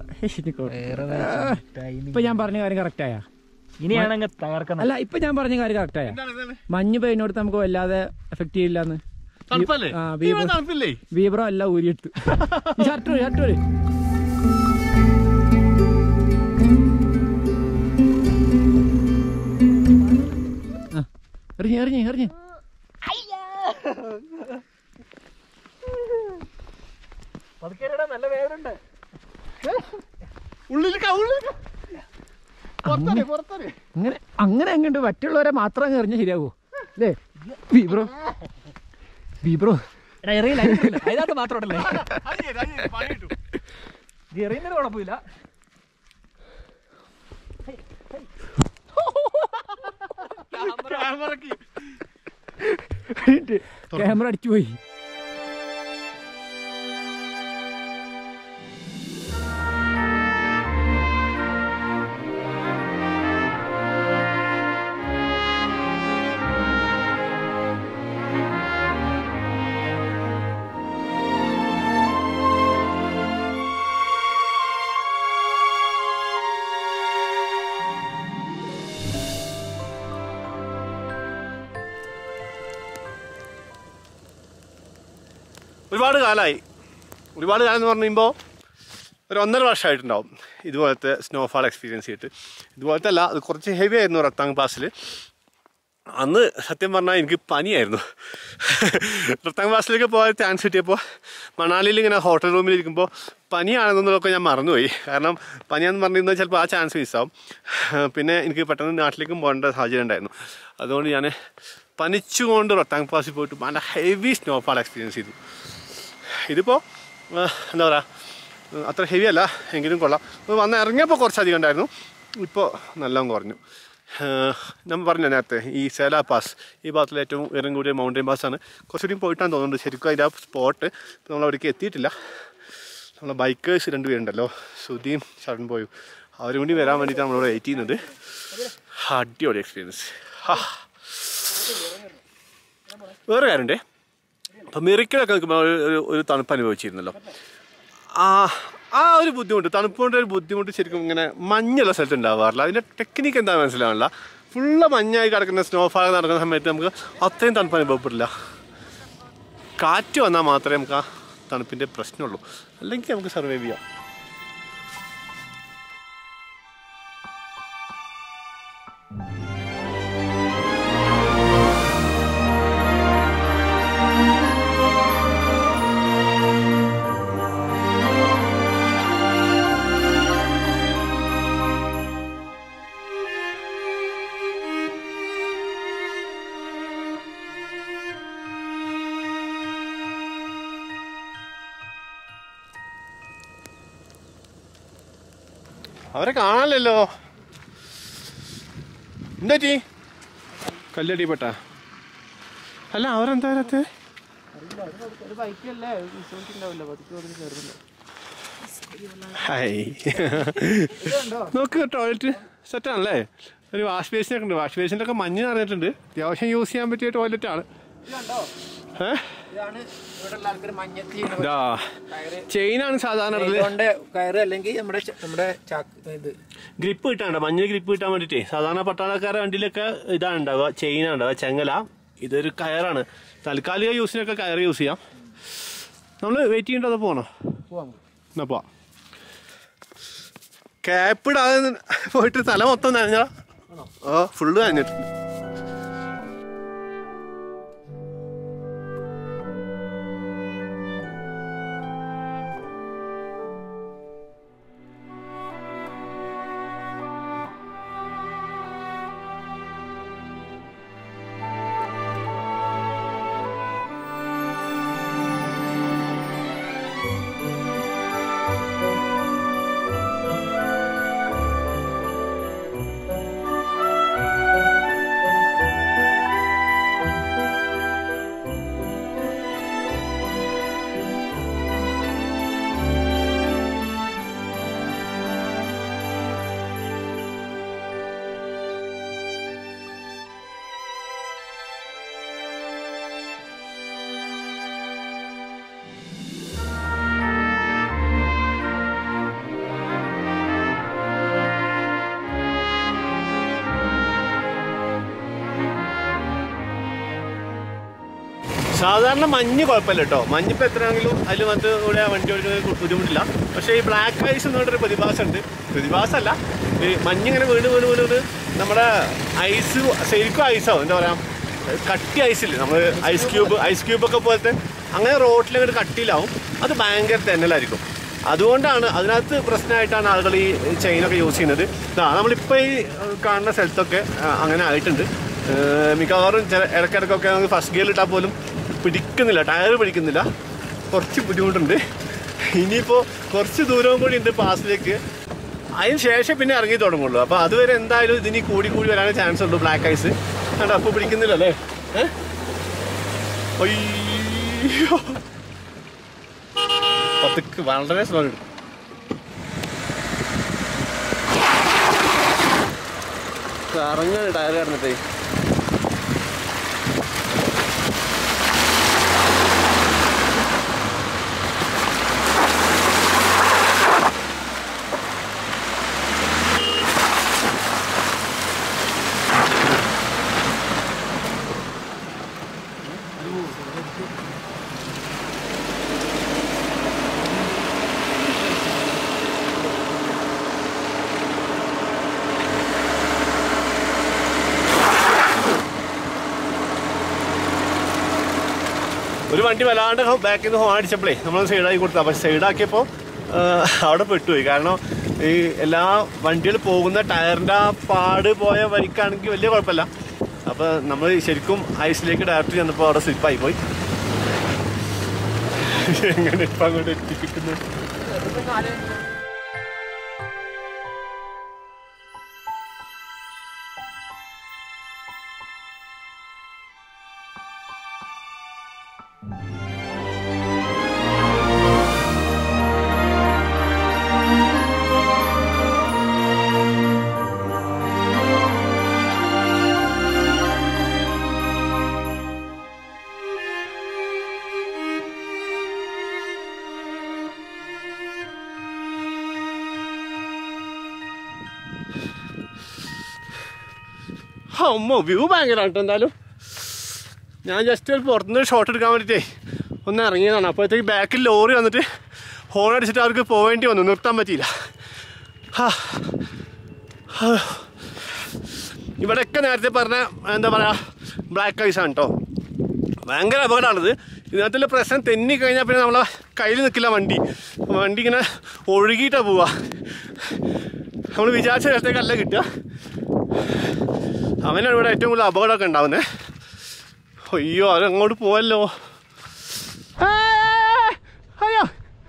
ഇപ്പൊ ഞാൻ പറഞ്ഞ കാര്യം കറക്റ്റ് ആയാ ഇനിയാണെങ്കിൽ തകർക്കണം അല്ല ഇപ്പൊ ഞാൻ പറഞ്ഞ കാര്യം കറക്റ്റ് ആയാ എന്താണ് എന്താണ്? മഞ്ഞ് പെയ്യുന്നോടത്ത് നമുക്ക് വല്ലാതെ എഫക്ട് ചെയ്യില്ലാന്ന് തണുപ്പല്ലേ ആ, ഇവിടെ വീബർ തണുപ്പില്ലേ വീബ്രോ എല്ലാം ഊരിയെടുത്തു ഷർട്ട് ഷർട്ട് എറിഞ്ഞ് എറിഞ്ഞ് എറിഞ്ഞ് നല്ല വേദനുണ്ട് ഉള്ളിലേക്ക് ഉള്ളിലേക്ക് പുറത്തറി പുറത്തറി അങ്ങനെ അങ്ങനെ എങ്ങോട്ട് മറ്റുള്ളവരെ മാത്രം അങ്ങ് എറിഞ്ഞ ശരിയാവോ അല്ലേ വീബ്രോ വീബ്രോ എടാ എറിയില്ല അതിനകത്ത് മാത്രം ഉണ്ടല്ലേ അത് ശരി, അത് ശരി, പണി കിട്ടും. ഇത് എറിയുന്നതിന് കുഴപ്പമില്ല ക്യാമറയ്ക്ക് ക്യാമറ അടിച്ചു പോയി ഒരുപാട് കാലമായി ഒരുപാട് കാലം എന്ന് പറയുമ്പോൾ ഒരു ഒന്നര വർഷമായിട്ടുണ്ടാവും ഇതുപോലത്തെ സ്നോഫാൾ എക്സ്പീരിയൻസ് ചെയ്തിട്ട് ഇതുപോലത്തെ അല്ല അത് കുറച്ച് ഹെവി ആയിരുന്നു റത്താങ് പാസിൽ അന്ന് സത്യം പറഞ്ഞാൽ എനിക്ക് പനിയായിരുന്നു റത്താങ് പാസിലേക്ക് പോകാൻ ചാൻസ് കിട്ടിയപ്പോൾ മണാലിയിൽ ഇങ്ങനെ ഹോട്ടൽ റൂമിൽ ഇരിക്കുമ്പോൾ പനിയാണെന്നുള്ളതൊക്കെ ഞാൻ മറന്നുപോയി കാരണം പനിയാന്ന് പറഞ്ഞിരുന്നാൽ ചിലപ്പോൾ ആ ചാൻസ് മിസ്സാവും പിന്നെ എനിക്ക് പെട്ടെന്ന് നാട്ടിലേക്കും പോകേണ്ട സാഹചര്യം ഉണ്ടായിരുന്നു അതുകൊണ്ട് ഞാൻ പനിച്ചുകൊണ്ട് റത്താങ് പാസിൽ പോയിട്ട് നല്ല ഹെവി സ്നോഫാൾ എക്സ്പീരിയൻസ് ചെയ്തു ഇതിപ്പോൾ എന്താ പറയുക അത്ര ഹെവി അല്ല എങ്കിലും കൊള്ളാം അപ്പോൾ വന്ന് ഇറങ്ങിയപ്പോൾ കുറച്ചധികം ഉണ്ടായിരുന്നു ഇപ്പോൾ നല്ലോണം കുറഞ്ഞു ഏഹ് ഞാൻ പറഞ്ഞു നേരത്തെ ഈ സേല പാസ് ഈ ഭാഗത്തിലെ ഏറ്റവും ഉയരം കൂടിയ മൗണ്ടൻ പാസ്സാണ് കുറച്ചുകൂടി പോയിട്ടാണ് തോന്നുന്നുണ്ട് ശരിക്കും അതിൻ്റെ ആ സ്പോട്ട് നമ്മൾ അവിടേക്ക് എത്തിയിട്ടില്ല നമ്മളെ ബൈക്കേഴ്സ് രണ്ടുപേരുണ്ടല്ലോ സുധിയും ശരൺ പോയും അവരും കൂടി വരാൻ വേണ്ടിയിട്ടാണ് നമ്മളിവിടെ വെയിറ്റ് ചെയ്യുന്നത് അടിപൊളി എക്സ്പീരിയൻസ് ഹാ വേറെ കാര്യമുണ്ടേ അപ്പം മിറിക്കലൊക്കെ നിൽക്കുമ്പോൾ ഒരു ഒരു- ഒരു തണുപ്പ് അനുഭവിച്ചിരുന്നല്ലോ ആ ആ ഒരു ബുദ്ധിമുട്ട് തണുപ്പ് കൊണ്ട് ഒരു ബുദ്ധിമുട്ട് ശരിക്കും ഇങ്ങനെ മഞ്ഞുള്ള സ്ഥലത്ത് ഉണ്ടാവാറില്ല അതിൻ്റെ ടെക്നിക്ക് എന്താ മനസ്സിലാവില്ല ഫുള്ള് മഞ്ഞായി കിടക്കുന്ന സ്നോഫാൾ നടക്കുന്ന സമയത്ത് നമുക്ക് അത്രയും തണുപ്പ് അനുഭവപ്പെടില്ല കാറ്റ് വന്നാൽ മാത്രമേ നമുക്ക് ആ തണുപ്പിൻ്റെ പ്രശ്നമുള്ളൂ അല്ലെങ്കിൽ നമുക്ക് സർവൈവ് ചെയ്യാം അവരെ കാണാനല്ലോ എന്താ ടീ കല്ലടി പെട്ട അല്ല അവരെന്താ വരാത്തെ ഹായ് നോക്ക് ടോയ്ലറ്റ് സെറ്റാണല്ലേ ഒരു വാഷ് ബേസിനൊക്കെ ഉണ്ട് വാഷ് ബേസിൻ്റെ മഞ്ഞ് നിറഞ്ഞിട്ടുണ്ട് അത്യാവശ്യം യൂസ് ചെയ്യാൻ പറ്റിയ ടോയ്ലറ്റ് ആണ് ഏഹ് ഇതാണ് ഇവിടെയുള്ള ആൾക്കാർ മഞ്ഞത്തിൽ ഇതാ ചെയിനാണ് സാധാരണ ഉള്ളത് കൊണ്ട് കയറ് അല്ലെങ്കിൽ നമ്മുടെ ച- നമ്മുടെ ചാക്ക് ഇത് ഗ്രിപ്പ് കിട്ടാണ്ട് മഞ്ഞ ഗ്രിപ്പ് കിട്ടാൻ വേണ്ടിട്ടേ സാധാരണ പട്ടാളക്കാരുടെ വണ്ടിയിലൊക്കെ ഇതാണ് ഉണ്ടാവുക ചെയിനാണ് ഉണ്ടാവുക ചെങ്ങല ഇതൊരു കയറാണ് താൽക്കാലിക യൂസിനൊക്കെ കയർ യൂസ് ചെയ്യാം നമ്മൾ വെയിറ്റ് ചെയ്യേണ്ടത് അത് പോകണോ പോവാം എന്നാ പോവാം ക്യാപ്പ് ഇടാതെ പോയിട്ട് തല മൊത്തം നനഞ്ഞ ആ ഫുള്ള് നനഞ്ഞിട്ടുണ്ട് സാധാരണ മഞ്ഞ് കുഴപ്പമില്ല കേട്ടോ മഞ്ഞിപ്പോൾ എത്രയാണെങ്കിലും അതിൽ വന്ന് ഇവിടെ വണ്ടി ഓടിക്കുന്നത് ബുദ്ധിമുട്ടില്ല പക്ഷേ ഈ ബ്ലാക്ക് ഐസ് എന്ന് പറഞ്ഞൊരു പ്രതിഭാസം ഉണ്ട് പ്രതിഭാസമല്ല ഈ മഞ്ഞിങ്ങനെ വീണ് വീണ് വീണ് വീണ് നമ്മുടെ ഐസ് ശരിക്കും ഐസാവും എന്താ പറയുക കട്ടി ഐസില്ലേ നമ്മൾ ഐസ് ക്യൂബ് ഐസ് ക്യൂബൊക്കെ പോലത്തെ അങ്ങനെ റോട്ടിലങ്ങോട്ട് കട്ടിയിലാവും അത് ഭയങ്കര തെന്നലായിരിക്കും അതുകൊണ്ടാണ് അതിനകത്ത് പ്രശ്നമായിട്ടാണ് ആളുകൾ ഈ ചെയിനൊക്കെ യൂസ് ചെയ്യുന്നത് ഇതാ നമ്മളിപ്പോൾ ഈ കാണുന്ന സ്ഥലത്തൊക്കെ ആ, അങ്ങനെ ആയിട്ടുണ്ട് ഏർ മിക്കവാറും ചില ഇടയ്ക്കിടയ്ക്കൊക്കെ നമുക്ക് ഫസ്റ്റ് ഗിയർ ഇട്ടാൽ പോലും പിടിക്കുന്നില്ല ടയർ പിടിക്കുന്നില്ല കുറച്ച് ബുദ്ധിമുട്ടുണ്ട് ഇനിയിപ്പോൾ കുറച്ച് ദൂരവും കൂടി ഉണ്ട് പാസിലേക്ക് അതിന് ശേഷം പിന്നെ ഇറങ്ങി തുടങ്ങുള്ളൂ അപ്പോൾ അതുവരെ എന്തായാലും ഇതിനി കൂടി കൂടി വരാനേ ചാൻസ് ഉള്ളൂ ബ്ലാക്ക് ഐസ് കണ്ടോ അപ്പോൾ പിടിക്കുന്നില്ല അല്ലേ ഏ? അയ്യോ പതുക്ക് വളരെ സ്ലോ ഇടും കറങ്ങാണ് ടയർ കിടന്നിട്ടേ ഒരു വണ്ടി വല്ലാണ്ട് ബാക്കിൽ നിന്ന് ഹോൺ അടിച്ചപ്പോഴേ നമ്മൾ സൈഡാക്കി കൊടുത്താൽ പക്ഷെ സൈഡാക്കിയപ്പോൾ അവിടെ പെട്ടുപോയി കാരണം ഈ എല്ലാ വണ്ടികൾ പോകുന്ന ടയറിൻ്റെ ആ പാട് പോയ വരിക്കാണെങ്കിൽ വലിയ കുഴപ്പമില്ല അപ്പോൾ നമ്മൾ ശരിക്കും ഐസിലേക്ക് ഡയറക്റ്റ് ചെന്നപ്പോൾ അവിടെ സ്ലിപ്പായി പോയി എങ്ങനെ ഇപ്പം അങ്ങോട്ട് എത്തിപ്പിക്കുന്നു അമ്മോ വ്യൂ ഭയങ്കരമാണ് കേട്ടോ എന്തായാലും ഞാൻ ജസ്റ്റ് ഒരു പുറത്തുനിന്ന് ഷോട്ട് എടുക്കാൻ വേണ്ടിയിട്ടേ ഒന്ന് ഇറങ്ങിയതാണ് അപ്പോഴത്തേക്ക് ബാക്കിൽ ലോറി വന്നിട്ട് ഹോൺ അടിച്ചിട്ട് അവർക്ക് പോവേണ്ടി വന്നു നിർത്താൻ പറ്റിയില്ല ഹാ. ഹാ. ഇവിടെയൊക്കെ നേരത്തെ പറഞ്ഞ എന്താ പറയുക ബ്ലാക്ക് ഐസ് ആണ് കേട്ടോ ഭയങ്കര അപകടമാണിത് ഇതിനകത്തുള്ള പ്രശ്നം തെന്നി കഴിഞ്ഞാൽ പിന്നെ നമ്മളെ കയ്യിൽ നിൽക്കില്ല വണ്ടി വണ്ടി ഇങ്ങനെ ഒഴുകിയിട്ടാണ് പോവുക നമ്മൾ വിചാരിച്ച നേരത്തേക്കല്ല കിട്ടുക അവനാണ് ഇവിടെ ഏറ്റവും കൂടുതൽ അപകടമൊക്കെ ഉണ്ടാവുന്നത് അയ്യോ അത് അങ്ങോട്ട് പോവല്ലോ ഏയ്! അയ്യോ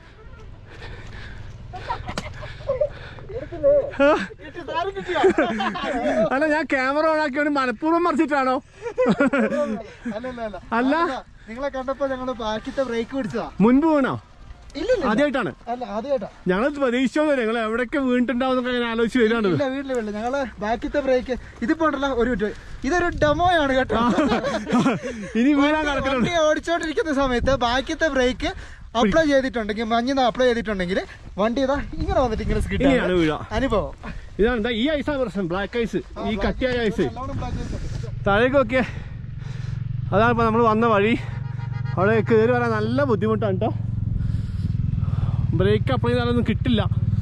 അല്ല ഞാൻ ക്യാമറ ഓൺ ആക്കി മനഃപൂർവ്വം മറിച്ചിട്ടാണോ അല്ല അല്ല അല്ല അല്ല നിങ്ങളെ കണ്ടപ്പോ ഞങ്ങള് ബാക്കിത്തെ ബ്രേക്ക് പിടിച്ചതാ മുൻപ് വീണോ ഇല്ല ഇല്ല ആദ്യമായിട്ടാണ് അല്ല ആദ്യമായിട്ടാ ഞങ്ങൾ പ്രതീക്ഷിച്ചോ നിങ്ങൾ എവിടെയൊക്കെ വീണിട്ടുണ്ടാവും എന്നൊക്കെ ഞാൻ ആലോചിച്ച് വരികയാണ് ഇല്ല വീട്ടില് വീട്ടില് ഞങ്ങള് ബാക്കിത്തെ ബ്രേക്ക് ഇതിപ്പോ ഉണ്ടല്ലോ ഒരു മിനിറ്റ് ഇതൊരു ഡെമോയാണ് കേട്ടോ ഇനി വീഴാൻ കിടക്കുന്നുണ്ട് വണ്ടി ഓടിച്ചോണ്ടിരിക്കുന്ന സമയത്ത് ബാക്കിത്തെ ബ്രേക്ക് അപ്ലൈ ചെയ്തിട്ടുണ്ടെങ്കിൽ മഞ്ഞ അപ്ലൈ ചെയ്തിട്ടുണ്ടെങ്കിൽ വണ്ടി ഇതാ ഇങ്ങനെ വന്നിട്ട് ഇങ്ങനെ സ്കിഡ് ഇങ്ങനെയാണ് വീഴുക അനുഭവം ഇതാണ് ദാ ഈ ഐസാണ് പ്രശ്നം ബ്ലാക്ക് ഐസ് ഈ കട്ടിയായ ഐസ് നല്ലോണം black ice ഉണ്ട്. താഴേക്ക് നോക്കിയേ അതാണ് ഇപ്പോൾ നമ്മൾ വന്ന വഴി അവിടെ കയറി വരാൻ നല്ല ബുദ്ധിമുട്ടാണ് കേട്ടോ ബ്രേക്ക് അപ്ലൈ ചെയ്താലൊന്നും കിട്ടില്ല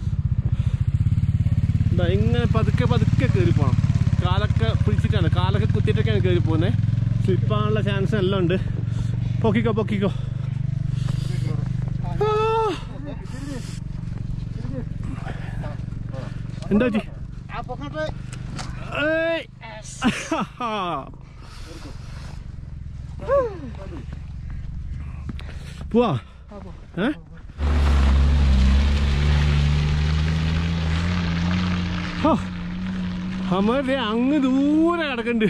എന്താ ഇങ്ങനെ പതുക്കെ പതുക്കെ കയറി പോകണം കാലൊക്കെ പിടിച്ചിട്ടാണ് കാലൊക്കെ കുത്തിയിട്ടൊക്കെയാണ് കയറി പോകുന്നത് സ്ലിപ്പാനുള്ള ചാൻസ് എല്ലാം ഉണ്ട് പൊക്കിക്കോ പൊക്കിക്കോ ആ. എന്താ ചേച്ചി ആ പൊക്കട്ടെ. ഏയ്. പോവാ ഏ ഹോ. അമ്മ അങ്ങ് ദൂരെ കിടക്കണ്ട്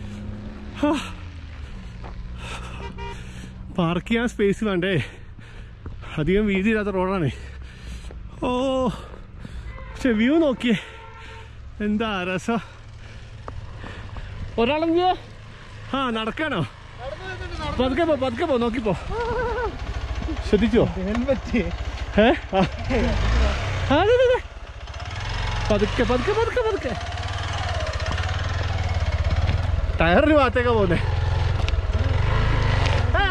പാർക്ക് ചെയ്യാൻ സ്പേസ് വേണ്ടേ അധികം വീതിയില്ലാത്ത റോഡാണ് ഓ പക്ഷെ വ്യൂ നോക്കിയേ എന്താ രസം ഒരാളെന്ത് ആ നടക്കാനോ പതുക്കെ പോ പതുക്കെ പോ നോക്കിപ്പോ ശ്രദ്ധിച്ചോ ഹെൽമെറ്റ് ഏ ആ. ആ, ദേ, ദേ, ദേ. പതുക്കെ പതുക്കെ പതുക്കെ പതുക്കെ ടയറിന് ഭാഗത്തേക്കാ പോകുന്നേ ആ.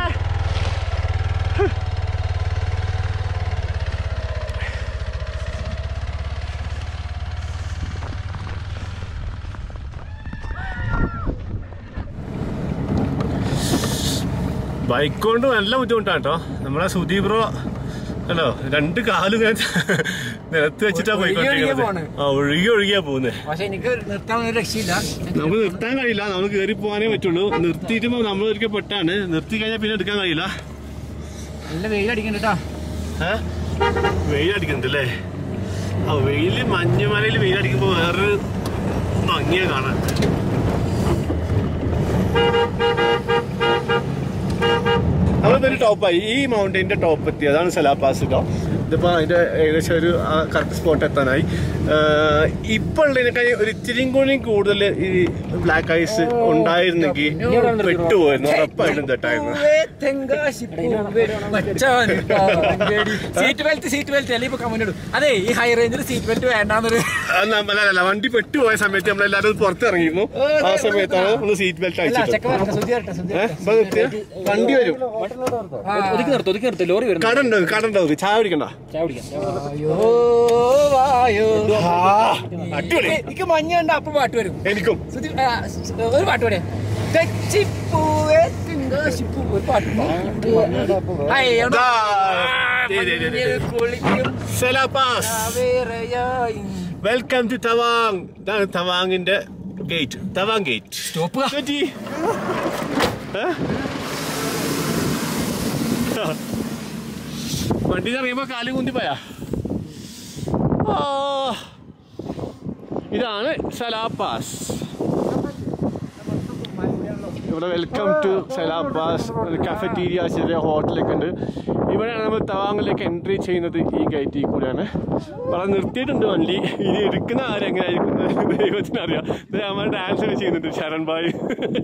ബൈക്ക് കൊണ്ട് നല്ല ബുദ്ധിമുട്ടാണ് കേട്ടോ നമ്മളെ സുധീപ് ബ്രോ അല്ലോ രണ്ട് കാലും ഞാൻ നിലത്ത് വെച്ചിട്ടാ പോയിക്കൊണ്ടിരിക്കുന്നത് ആ ഒഴുകി ഒഴുകിയാ പോകുന്നത് പക്ഷെ എനിക്ക് നിർത്താൻ ഒരു രക്ഷയില്ല നമുക്ക് നിർത്താൻ കഴിയില്ല നമ്മൾ കയറി പോകാനേ പറ്റുള്ളൂ നിർത്തിയിട്ട് നമ്മൾ ഒരിക്കൽ പെട്ടാണ് നിർത്തി കഴിഞ്ഞാൽ പിന്നെ എടുക്കാൻ കഴിയില്ല നല്ല വെയിലടിക്കണ്ടാ ഏ? വെയിലടിക്കുന്നുണ്ടല്ലേ ആ വെയില് മഞ്ഞുമലയിൽ വെയിലടിക്കുമ്പോ വേറൊരു ഭംഗിയാ കാണാൻ അതൊരു ടോപ്പായി ഈ മൗണ്ടൈൻ്റെ ടോപ്പ് എത്തി അതാണ് സലാപാസ് കേട്ടോ ഇതിപ്പോൾ അതിൻ്റെ ഏകദേശം ഒരു കറക്റ്റ് സ്പോട്ട് എത്താനായി ഇപ്പോൾ ഉള്ളതിനേക്കാൾ ഒരു ഇത്തിരിയും കൂടി കൂടുതൽ ഈ ബ്ലാക്ക് ഐസ് ഉണ്ടായിരുന്നെങ്കിൽ പെട്ടുപോയിരുന്നു ഉറപ്പായിട്ടും തെറ്റായിരുന്നു സീറ്റ് ബെൽറ്റ് സീറ്റ് ബെൽറ്റ് അല്ലെ ഇപ്പൊ കമന്റ് ഇടും അതെ ഈ ഹൈ റേഞ്ചിൽ സീറ്റ് ബെൽറ്റ് വേണ്ടാന്നൊരു അത് നമ്മ- അല്ല, അല്ല വണ്ടി പെട്ടുപോയ സമയത്ത് നമ്മളെല്ലാരും പുറത്തിറങ്ങിയിരുന്നു ആ സമയത്താണ് നമ്മൾ സീറ്റ് ബെൽറ്റ് അല്ല അയച്ചിട്ട് ചെക്ക വരട്ടെ സുധി വരട്ടെ സുധി ഏഹ് ഇപ്പൊ നിർത്തിയ വണ്ടി വരും ഒതുക്കി നിർത്തും ഒതുക്കി നിർത്തും ലോറി വരുന്നു കട ഉണ്ടോ കട ഉണ്ടോ ചായ കുടിക്കണ്ട ചായ കുടിക്കാം വായോ വായോ അടിപൊളി എനിക്ക് മഞ്ഞ ഉണ്ട് അപ്പൊ പാട്ട് വരും എനിക്കും സുധി ആ, ഒരു പാട്ട് പാടിയേ തെച്ചിപ്പൂവേ തിങ്കാശിപ്പൂ ഒരു പാട്ട് അയ്യോ ദാ, ദേ, ദേ, ദേ, ദേ. കുളിക്കും സെലാപാസ് വേറെയായി വെൽക്കം ടു തവാങ് ഇതാണ് തവാങ്ങിന്റെ ഗേറ്റ് തവാങ് ഗേറ്റ് സ്റ്റോപ്പ് പറ്റി വണ്ടി ഇറങ്ങിയപ്പോ കാല് കുന്തി പോയാ ആ, ഇതാണ് സലാപാസ് ഇവിടെ വെൽക്കം ടു സലാപാസ് ഒരു കഫറ്റീരിയ ചെറിയ ഹോട്ടലൊക്കെ ഉണ്ട് ഇവിടെയാണ് നമ്മൾ തവാങ്ങിലേക്ക് എൻട്രി ചെയ്യുന്നത് ഈ ഗേറ്റിൽ കൂടെയാണ് അവിടെ നിർത്തിയിട്ടുണ്ട് വണ്ടി ഇനി എടുക്കുന്ന ആരെങ്ങനെയായിരിക്കും എന്ന് ദൈവത്തിനറിയാം ഇത് നമ്മൾ ഡാൻസ് ഒക്കെ ചെയ്യുന്നുണ്ട് ശരൺ ഭായ്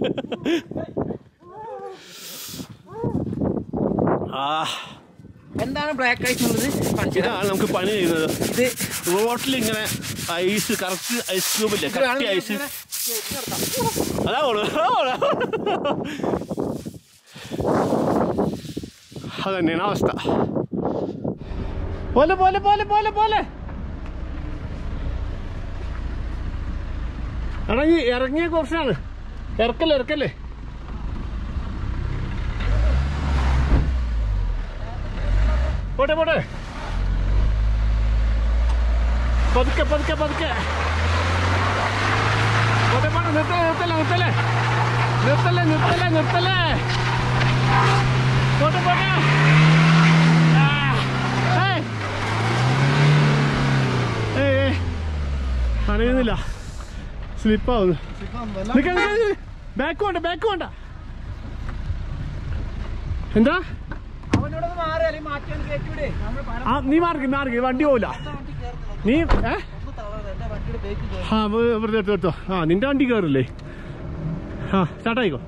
ആ എന്താണ് ബ്ലാക്ക് ഐസ് എന്നുള്ളത് കാണിച്ചു തരാം. ഇതാണ് നമുക്ക് പണി ചെയ്യുന്നത് ഇത് റോട്ടിൽ ഇങ്ങനെ ഐസ് കറക്റ്റ് ഐസ് ക്യൂബ് ഇല്ലേ കട്ടി ഐസ് അതാ പോണു അതാ പോണു. അതന്നെയാണ് അവസ്ഥ പോലെ പോലെ പോലെ പോലെ പോലെ എടാ ഈ ഇറങ്ങിയ കുറച്ചാണ് ഇറക്കല്ലേ ഇറക്കല്ലേ പോട്ടെ പോട്ടെ പതുക്കെ പതുക്കെ പതുക്കെ പോട്ടെ പോട്ടെ നിർത്തല്ലേ നിർത്തല്ലേ നിർത്തല്ലേ നിർത്തല്ലേ നിർത്തല്ലേ നിർത്തല്ലേ പോട്ടെ പോട്ടെ ആ. ഏയ്. ഏയ്, ഏയ്. അണയുന്നില്ല സ്ലിപ്പാവുന്നു ബാക്ക് വേണ്ട ബാക്ക് വേണ്ട എന്താ അവനോടൊന്ന് മാറി അല്ലെങ്കിൽ മാറ്റി ഒന്ന് കയറ്റിവിടെ നമ്മൾ പല ആ നീ മാർക്ക് മാർക്ക് വണ്ടി പോവില്ല നീ ഏ ആ വെ- വെറുതെ എടുത്തോ എടുത്തോ ആ നിന്റെ വണ്ടി കയറില്ലേ ആ സ്റ്റാർട്ടായിക്കോ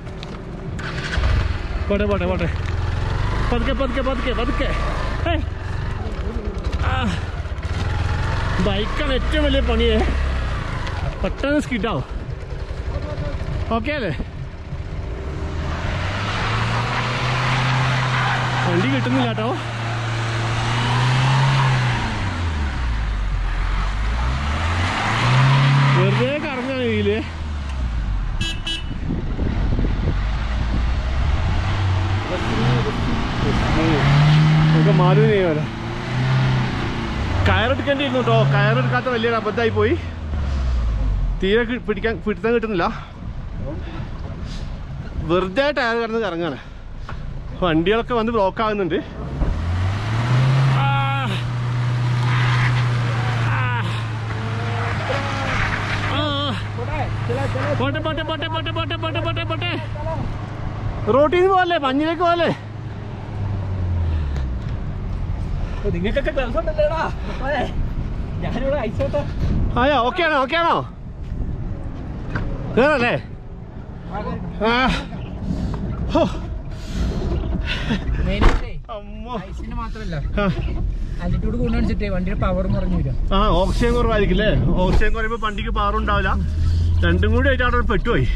പോട്ടെ പോട്ടെ പോട്ടെ പതുക്കെ പതുക്കെ പതുക്കെ പതുക്കെ ഏയ്. ആ. ബൈക്കാണ് ഏറ്റവും വലിയ പണിയേ പെട്ടെന്ന് സ്കിഡാവും ഓക്കെ അല്ലേ വണ്ടി കിട്ടുന്നില്ല കേട്ടോ വെറുതെ കറങ്ങാൻ കയ്യില് നമുക്ക് മാറുവിനെ വരാം കയറെടുക്കേണ്ടിയിരുന്നു കേട്ടോ കയറെടുക്കാത്ത വലിയൊരു അബദ്ധമായി പോയി തീരെ കി- പിടിക്കാൻ പിടുത്തം കിട്ടുന്നില്ല വെറുതെ ടയർ കിടന്ന് കറങ്ങാണ് വണ്ടികളൊക്കെ വന്ന് ബ്ലോക്ക് ആകുന്നുണ്ട് ആ. ആ. ആ. പോട്ടെ പോട്ടെ പോട്ടെ പോട്ടെ പോട്ടെ പോട്ടെ പോട്ടെ പോട്ടെ റോട്ടിൽ നിന്ന് പോകല്ലേ മഞ്ഞിലേക്ക് പോകല്ലേ നിങ്ങൾക്കൊക്കെ ഗ്ലൗസ് ഉണ്ടല്ലോടാ ഞാനിവിടെ ഐസോട്ടോ ആയോ ഓക്കെ ആണോ ഓക്കെ ആണോ കേറല്ലേ ആ ഹോ. മെയിനായിട്ടേ അമ്മോ. ഐസിന് മാത്രമല്ല ആ. ആൽറ്റിറ്റ്യൂഡ് കൂടുന്നതനുസരിച്ചിട്ടേ വണ്ടിയുടെ പവർ കുറഞ്ഞു വരും ആ ഓക്സിജൻ കുറവായിരിക്കും അല്ലേ ഓക്സിജൻ കുറയുമ്പോൾ വണ്ടിക്ക് പവർ ഉണ്ടാവില്ല രണ്ടും കൂടി ആയിട്ട് അവിടെ പെട്ടുപോയി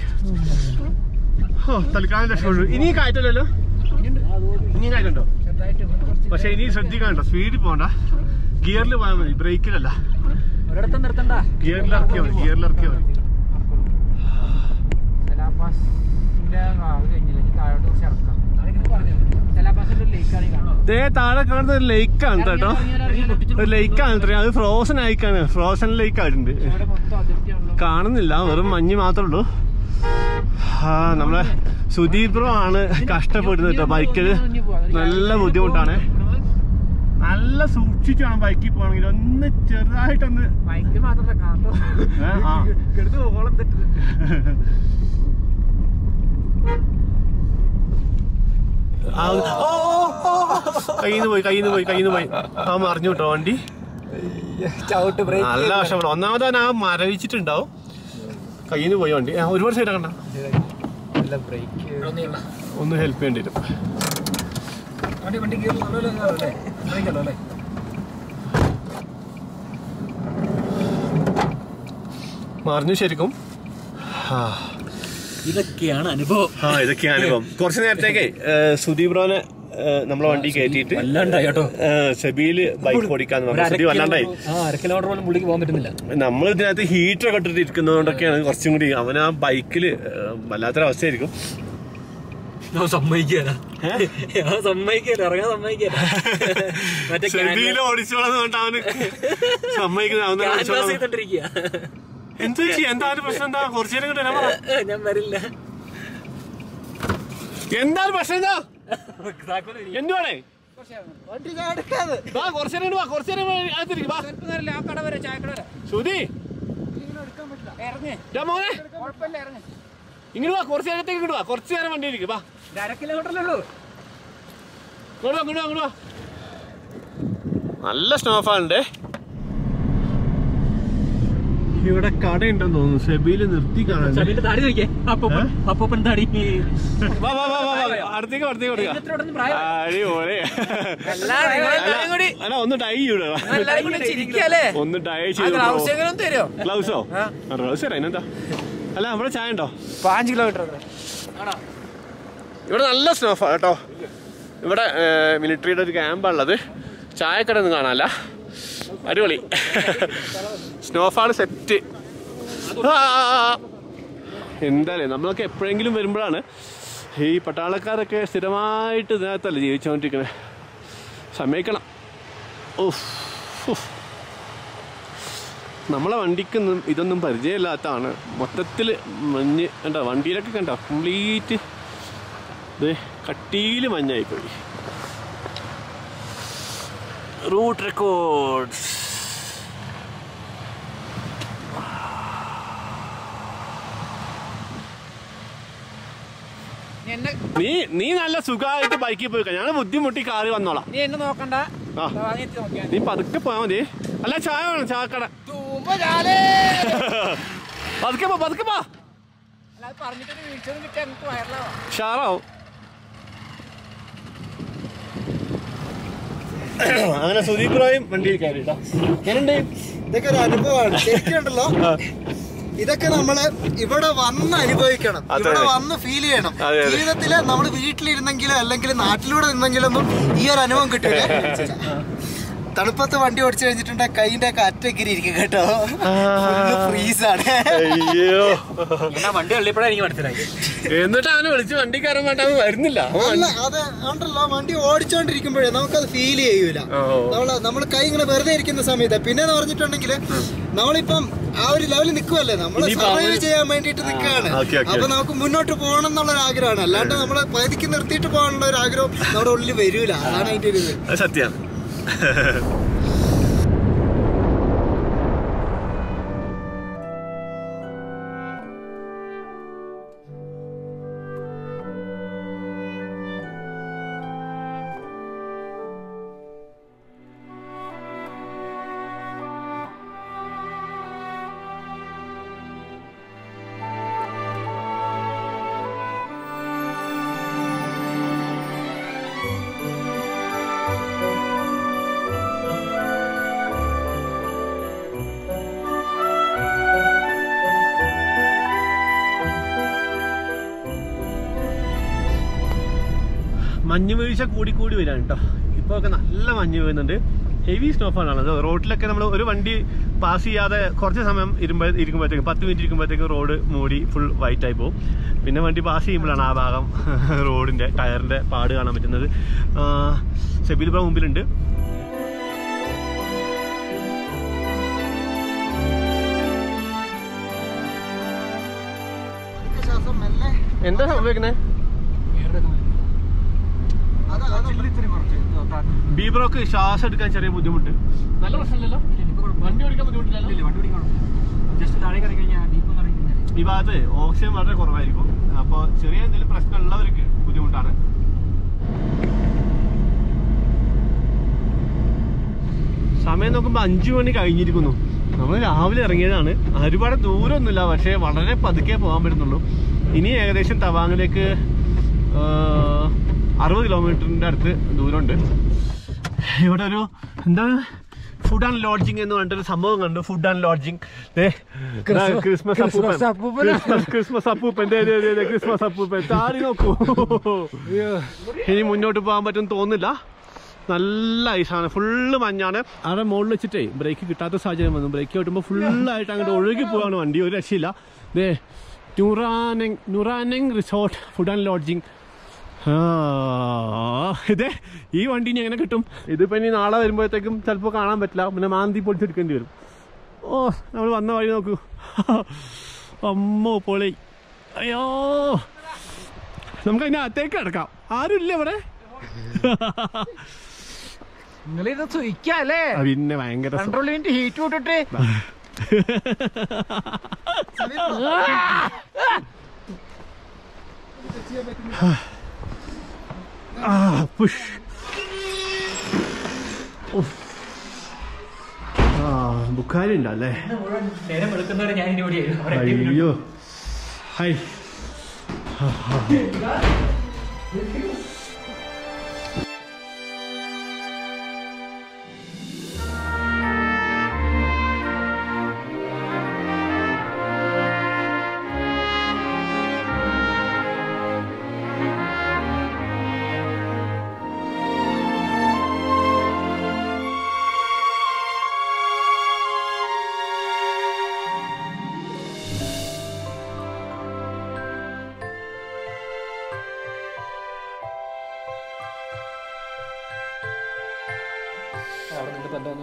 ഓ തൽക്കാലം രക്ഷപ്പെട്ടു ഇനി കയറ്റല്ലോ ഇനി കയറ്റുണ്ടോ ചെറുതായിട്ട് ഇവിടെ കുറച്ച് പക്ഷെ ഇനി ശ്രദ്ധിക്കാനുണ്ടോ സ്പീഡിൽ പോകണ്ട ഗിയറിൽ പോയാൽ മതി ബ്രേക്കിലല്ല ഒരിടത്തും നിർത്തണ്ട ഗിയറിൽ ഇറക്കിയാൽ മതി ഗിയറിൽ ഇറക്കിയാൽ മതി സെലാപ്പാസിന്റെ ആവ് കഴിഞ്ഞില്ല ഇനി താഴോട്ട് കുറച്ച് ഇറക്കാം സെലാപ്പാസിന്റെ ലേക്കാണ് ഈ കാണുന്നത് ദേ താഴെ കാണുന്നത് ഒരു ലേക്കാണ് കേട്ടോ ഒരു ലേക്കാണ് കേട്ടോ അത് ഫ്രോസൺ ആയിക്കാണ് ഫ്രോസൺ ലേക്ക് ആയിട്ടുണ്ട് ഇവിടെ മൊത്തം അതിർത്തിയാണല്ലോ കാണുന്നില്ല വെറും മഞ്ഞ് മാത്രമേ ഉള്ളൂ ആ നമ്മളെ സുദീപ് ബ്രോ ആണ് കഷ്ടപ്പെടുന്നത് കേട്ടോ ബൈക്കിൽ നല്ല ബുദ്ധിമുട്ടാണ് നല്ല സൂക്ഷിച്ചു വേണം ബൈക്കിൽ പോകണമെങ്കിൽ ഒന്ന് ചെറുതായിട്ടൊന്ന് ബൈക്ക് മാത്രമല്ല കാണോ ഏ, ആ. കിടന്ന് ഓളം തെറ്റ് ആ, ഓ, ഓ, ഓ. കയ്യിന്ന് പോയി കയ്യിന്ന് പോയി കയ്യിന്ന് പോയി ആ മറിഞ്ഞു കേട്ടോ വണ്ടി ചവിട്ട് നല്ല കഷ്ടപ്പെടും ഒന്നാമത് അവൻ ആ മരവിച്ചിട്ടുണ്ടാവും കയ്യിന്ന് പോയി വണ്ടി ആ, ഒരുപാട് സൈഡ് കണ്ട ബ്രേക്ക് ഒന്ന് ഹെൽപ്പ് ചെയ്യേണ്ടി വരും വണ്ടി വണ്ടി ഗിയർ അല്ലേ ബ്രേക്ക് അല്ലേ മറിഞ്ഞു ശരിക്കും ആ ഇതൊക്കെയാണ് അനുഭവം ആ ഇതൊക്കെയാണ് അനുഭവം കുറച്ച് നേരത്തേക്ക് സുദീപ് ബ്രോനെ നമ്മളെ വണ്ടി കയറ്റിയിട്ട് വല്ലാണ്ടായി കേട്ടോ സെബിയില് ബൈക്ക് ഓടിക്കാന്ന് പറഞ്ഞു സുദീപ് വല്ലാണ്ടായി ആ അര കിലോമീറ്റർ പോലും പുള്ളിക്ക് പോകാൻ പറ്റുന്നില്ല നമ്മൾ ഇതിനകത്ത് ഹീറ്റർ ഒക്കെ ഇട്ടിട്ട് ഇരിക്കുന്നതുകൊണ്ടൊക്കെയാണ് കുറച്ചും കൂടി അവൻ ആ ബൈക്കില് വല്ലാത്തൊരവസ്ഥയായിരിക്കും ഞാൻ സമ്മതിക്കാനാ ഞാൻ സമ്മതിക്കല ഇറങ്ങാൻ സമ്മതിക്കല മറ്റേ സെബിയിൽ ഓടിച്ചോളാന്ന് പറഞ്ഞിട്ട് അവന് സമ്മതിക്കുന്നത് അവൻ തന്നെ ക്യാൻവാസ് ഓടിച്ചോളാം ചെയ്തോണ്ടിരിക്കുക എന്താ ചെയ്യാ എന്താ ഒരു പ്രശ്നം എന്താ കുറച്ചു നേരം കൊണ്ട് വരാൻ പറ ഞാൻ വരില്ല എന്താ ഒരു പ്രശ്നം എന്താ താക്കോല് ഇരിക്ക്. എന്തുവാണേ വണ്ടി എടുക്കാതെ വാ കുറച്ചു നേരം ഇങ്ങട് വാ കുറച്ചു നേരം അകത്തിരിക്കും വാ ആ കട വരെ ചായക്കട വരെ സുധി ഇറങ്ങ് ദാ മോനെ കുഴപ്പമില്ല ഇറങ്ങ് ഇങ്ങോട്ട് വാ കുറച്ച് നേരത്തേക്ക് ഇങ്ങോട്ട് വാ കുറച്ച് നേരം വണ്ടി ഇരിക്കും വാ ഇത് അര കിലോമീറ്ററല്ലേ ഉള്ളൂ ഇങ്ങോട്ട് വാ ഇങ്ങോട്ട് വാ ഇങ്ങോട്ട് വാ നല്ല സ്നോഫാൾ ഉണ്ട് ഇവിടെ കടയുണ്ടെന്ന് തോന്നുന്നു സെബിയിൽ നിർത്തി കാണാൻ സബീന്റെ താടി നോക്കിയേ അപ്പൂപ്പൻ അപ്പൂപ്പൻ താടി വാ വാ വാ വാ വാ. അടുത്തേക്ക് അടുത്തേക്ക് കൊടുക്കാം ഇത്രയോടൊന്നും പ്രായം അടിപൊളി നിങ്ങളെല്ലാരും കൂടി അല്ല ഒന്ന് ഡൈ ചെയ്യൂടെ എല്ലാരും കൂടി ചിരിക്കല്ലേ ഒന്ന് ഡൈ ഗ്ലൗസ് ചെയ്ത് എങ്കിലും തരുമോ ഗ്ലൗസോ ഗ്ലൗസ് തരാം അതിനെന്താ അല്ല നമ്മുടെ ചായ ഉണ്ടോ പാഞ്ച് കിലോമീറ്റർ ഇവിടെ നല്ല സ്നോഫാണ് കേട്ടോ ഇവിടെ മിലിറ്ററിയുടെ ഒരു ക്യാമ്പാണ് ഉള്ളത് ചായക്കടയൊന്നും കാണാനല്ല അടിപൊളി സ്നോഫാൾ സെറ്റ് എന്തായാലും നമ്മളൊക്കെ എപ്പോഴെങ്കിലും വരുമ്പോഴാണ് ഈ പട്ടാളക്കാരൊക്കെ സ്ഥിരമായിട്ട് ഇതിനകത്തല്ലേ ജീവിച്ചുകൊണ്ടിരിക്കുന്നത് സമ്മതിക്കണം ഉഫ്, ഉഫ്. നമ്മളെ വണ്ടിക്കൊന്നും ഇതൊന്നും പരിചയമില്ലാത്തതാണ് മൊത്തത്തിൽ മഞ്ഞ് കണ്ടോ വണ്ടിയിലൊക്കെ കണ്ടോ കംപ്ലീറ്റ് ഇത് കട്ടിയിൽ മഞ്ഞായിപ്പോയി റൂട്ട് റെക്കോർഡ്സ് നീ എന്നെ നീ നീ നല്ല സുഖമായിട്ട് ബൈക്കിൽ പോയി ഞാൻ ബുദ്ധിമുട്ടി കാറി വന്നോളാം നീ എന്നെ നോക്കണ്ട ആ വാങ്ങിയിട്ട് നോക്കിയാ നീ പതുക്കെ പോയാൽ മതി അല്ല ചായ വേണം ചായക്കട തൂമ്പ ചാലേ പതുക്കെ പോ പതുക്കെ പോ അല്ലാതെ പറഞ്ഞിട്ടൊരു വീഴ്ചയൊന്നും കിട്ടിയാൽ എനിക്ക് വയറിലാവാം ഷാറാവും അങ്ങനെ സുദീപ് റായും വണ്ടിയിൽ കയറിട്ടോ ഞാനുണ്ട് ഇതൊക്കെ ഒരു അനുഭവമാണ് ശരിക്കും ഉണ്ടല്ലോ ഇതൊക്കെ നമ്മള് ഇവിടെ വന്ന് അനുഭവിക്കണം അതെ. ഇവിടെ വന്ന് ഫീൽ ചെയ്യണം അതെ, അതെ. ജീവിതത്തില് നമ്മൾ വീട്ടിലിരുന്നെങ്കിലും അല്ലെങ്കിൽ നാട്ടിലൂടെ നിന്നെങ്കിലും ഒന്നും ഈ ഒരു അനുഭവം കിട്ടില്ല തണുപ്പത്ത് വണ്ടി ഓടിച്ചു കഴിഞ്ഞിട്ടുണ്ട് കൈന്റെ ഒക്കെ അറ്റക്കിരി ഇരിക്കും കേട്ടോ ഫ്രീസാണ് അയ്യോ എന്നാ വണ്ടി തള്ളിയപ്പോഴാ എനിക്ക് മനസ്സിലായി എന്നിട്ട് അവനെ വിളിച്ച് വണ്ടി കയറാൻ വേണ്ട അവൻ വരുന്നില്ല അവൻ അല്ല അത് ഉണ്ടല്ലോ വണ്ടി ഓടിച്ചോണ്ടിരിക്കുമ്പോഴേ നമുക്കത് ഫീൽ ചെയ്യൂല ഓ. നമ്മള് നമ്മൾ കൈ ഇങ്ങനെ വെറുതെ ഇരിക്കുന്ന സമയത്ത് പിന്നെ എന്ന് പറഞ്ഞിട്ടുണ്ടെങ്കിൽ നമ്മളിപ്പം ആ ഒരു ലെവലിൽ നിൽക്കുമല്ലേ നമ്മൾ ഇനിയിപ്പോ സർവൈവ് അവര് ചെയ്യാൻ വേണ്ടിയിട്ട് നിൽക്കുകയാണ് ഓക്കേ, ഓക്കേ. അപ്പൊ നമുക്ക് മുന്നോട്ട് പോകണം എന്നുള്ള ഒരു ആഗ്രഹമാണ് അല്ലാണ്ട് നമ്മള് പകുതിക്ക് നിർത്തിയിട്ട് പോകാനുള്ള ഒരു ആഗ്രഹം നമ്മുടെ ഉള്ളിൽ വരൂല അതാണ് അതിന്റെ ഒരു ഇത് അത് സത്യമാണ് മഞ്ഞ് വീഴ്ച കൂടി കൂടി വരാണ് കേട്ടോ ഇപ്പോൾ ഒക്കെ നല്ല മഞ്ഞ് വീഴുന്നുണ്ട് ഹെവി സ്നോഫാണ് അത് റോഡിലൊക്കെ നമ്മൾ ഒരു വണ്ടി പാസ് ചെയ്യാതെ കുറച്ച് സമയം ഇരുമ്പോ ഇരിക്കുമ്പോഴത്തേക്കും പത്ത് മിനിറ്റ് ഇരിക്കുമ്പോഴത്തേക്കും റോഡ് മൂടി ഫുൾ വൈറ്റ് ആയി പോകും പിന്നെ വണ്ടി പാസ് ചെയ്യുമ്പോഴാണ് ആ ഭാഗം റോഡിന്റെ ടയറിന്റെ പാട് കാണാൻ പറ്റുന്നത് സെബിൽ ബ്രോ മുമ്പിലുണ്ട് ശ്വാസം മെല്ലെ എന്താ സംഭവിക്കുന്നത് അത് അത് ബീബ്രോക്ക് ശ്വാസം എടുക്കാൻ ചെറിയ ബുദ്ധിമുട്ട് നല്ല പ്രശ്നമില്ലല്ലോ വണ്ടി ഓടിക്കാൻ ബുദ്ധിമുട്ടില്ലല്ലോ ജസ്റ്റ് താഴെ കറി കഴിഞ്ഞാൽ ദീപം അറിയിക്കുന്നത് ഈ ഭാഗത്ത് ഓക്സിജൻ വളരെ കുറവായിരിക്കും അപ്പോൾ ചെറിയ എന്തെങ്കിലും പ്രശ്നമുള്ളവർക്ക് ബുദ്ധിമുട്ടാണ് സമയം നോക്കുമ്പോൾ അഞ്ചു മണി കഴിഞ്ഞിരിക്കുന്നു നമ്മൾ രാവിലെ ഇറങ്ങിയതാണ് ഒരുപാട് ദൂരമൊന്നുമില്ല പക്ഷേ വളരെ പതുക്കെ പോകാൻ പറ്റുന്നുള്ളൂ ഇനി ഏകദേശം തവാങ്ങിലേക്ക് ആ, അറുപത് കിലോമീറ്ററിൻ്റെ അടുത്ത് ദൂരമുണ്ട് ഇവിടെ ഒരു എന്താണ് ഫുഡ് ആൻഡ് ലോഡ്ജിങ് എന്ന് പറഞ്ഞിട്ടൊരു സംഭവം കണ്ടു food and lodging Christmas- Christmas Christmas അപ്പൂപ്പൻ അപ്പൂപ്പനാ? ക്രിസ്മസ് ക്രിസ്മസ് അപ്പൂപ്പൻ ദേ, ദേ, ദേ, ദേ, ക്രിസ്മസ് അപ്പൂപ്പൻ താടി നോക്കൂ ഇനി മുന്നോട്ട് പോകാൻ പറ്റും തോന്നില്ല നല്ല ഐസാണ് ഫുള്ള് മഞ്ഞാണ് അവിടെ മുകളിൽ വെച്ചിട്ടേ ബ്രേക്ക് കിട്ടാത്ത സാഹചര്യം വന്നു ബ്രേക്ക് കിട്ടുമ്പോൾ ഫുള്ളായിട്ട് അങ്ങോട്ട് ഒഴുകി പോവാണ് വണ്ടി ഒരു രക്ഷയില്ല ദേ Nuranang Nuranang resort food and lodging ആ ഇതേ ഈ വണ്ടി ഇനി എങ്ങനെ കിട്ടും ഇതിപ്പോ ഇനി നാളെ വരുമ്പോഴത്തേക്കും ചിലപ്പോൾ കാണാൻ പറ്റില്ല പിന്നെ മാന്തി പൊളിച്ചെടുക്കേണ്ടി വരും ഓ നമ്മൾ വന്ന വഴി നോക്കൂ അമ്മോ പൊളി അയ്യോ നമുക്ക് അതിന്റെ അകത്തേക്ക് കിടക്കാം ആരുമില്ല ഇവിടെ നിങ്ങളിത് സുയിക്കല്ലേ ആ, പിന്നെ ഭയങ്കര രസം. കൺട്രോൾ യൂണിറ്റ് ഹീറ്റ് വിട്ടിട്ട് ആ പുഷ് ഉഫ്. ആ ബുക്കാരി ഉണ്ടല്ലേ നേരം വെളുക്കുന്നവരെ ഞാൻ ഇനി ഓടിയായിരുന്നു അയ്യോ ഹൈ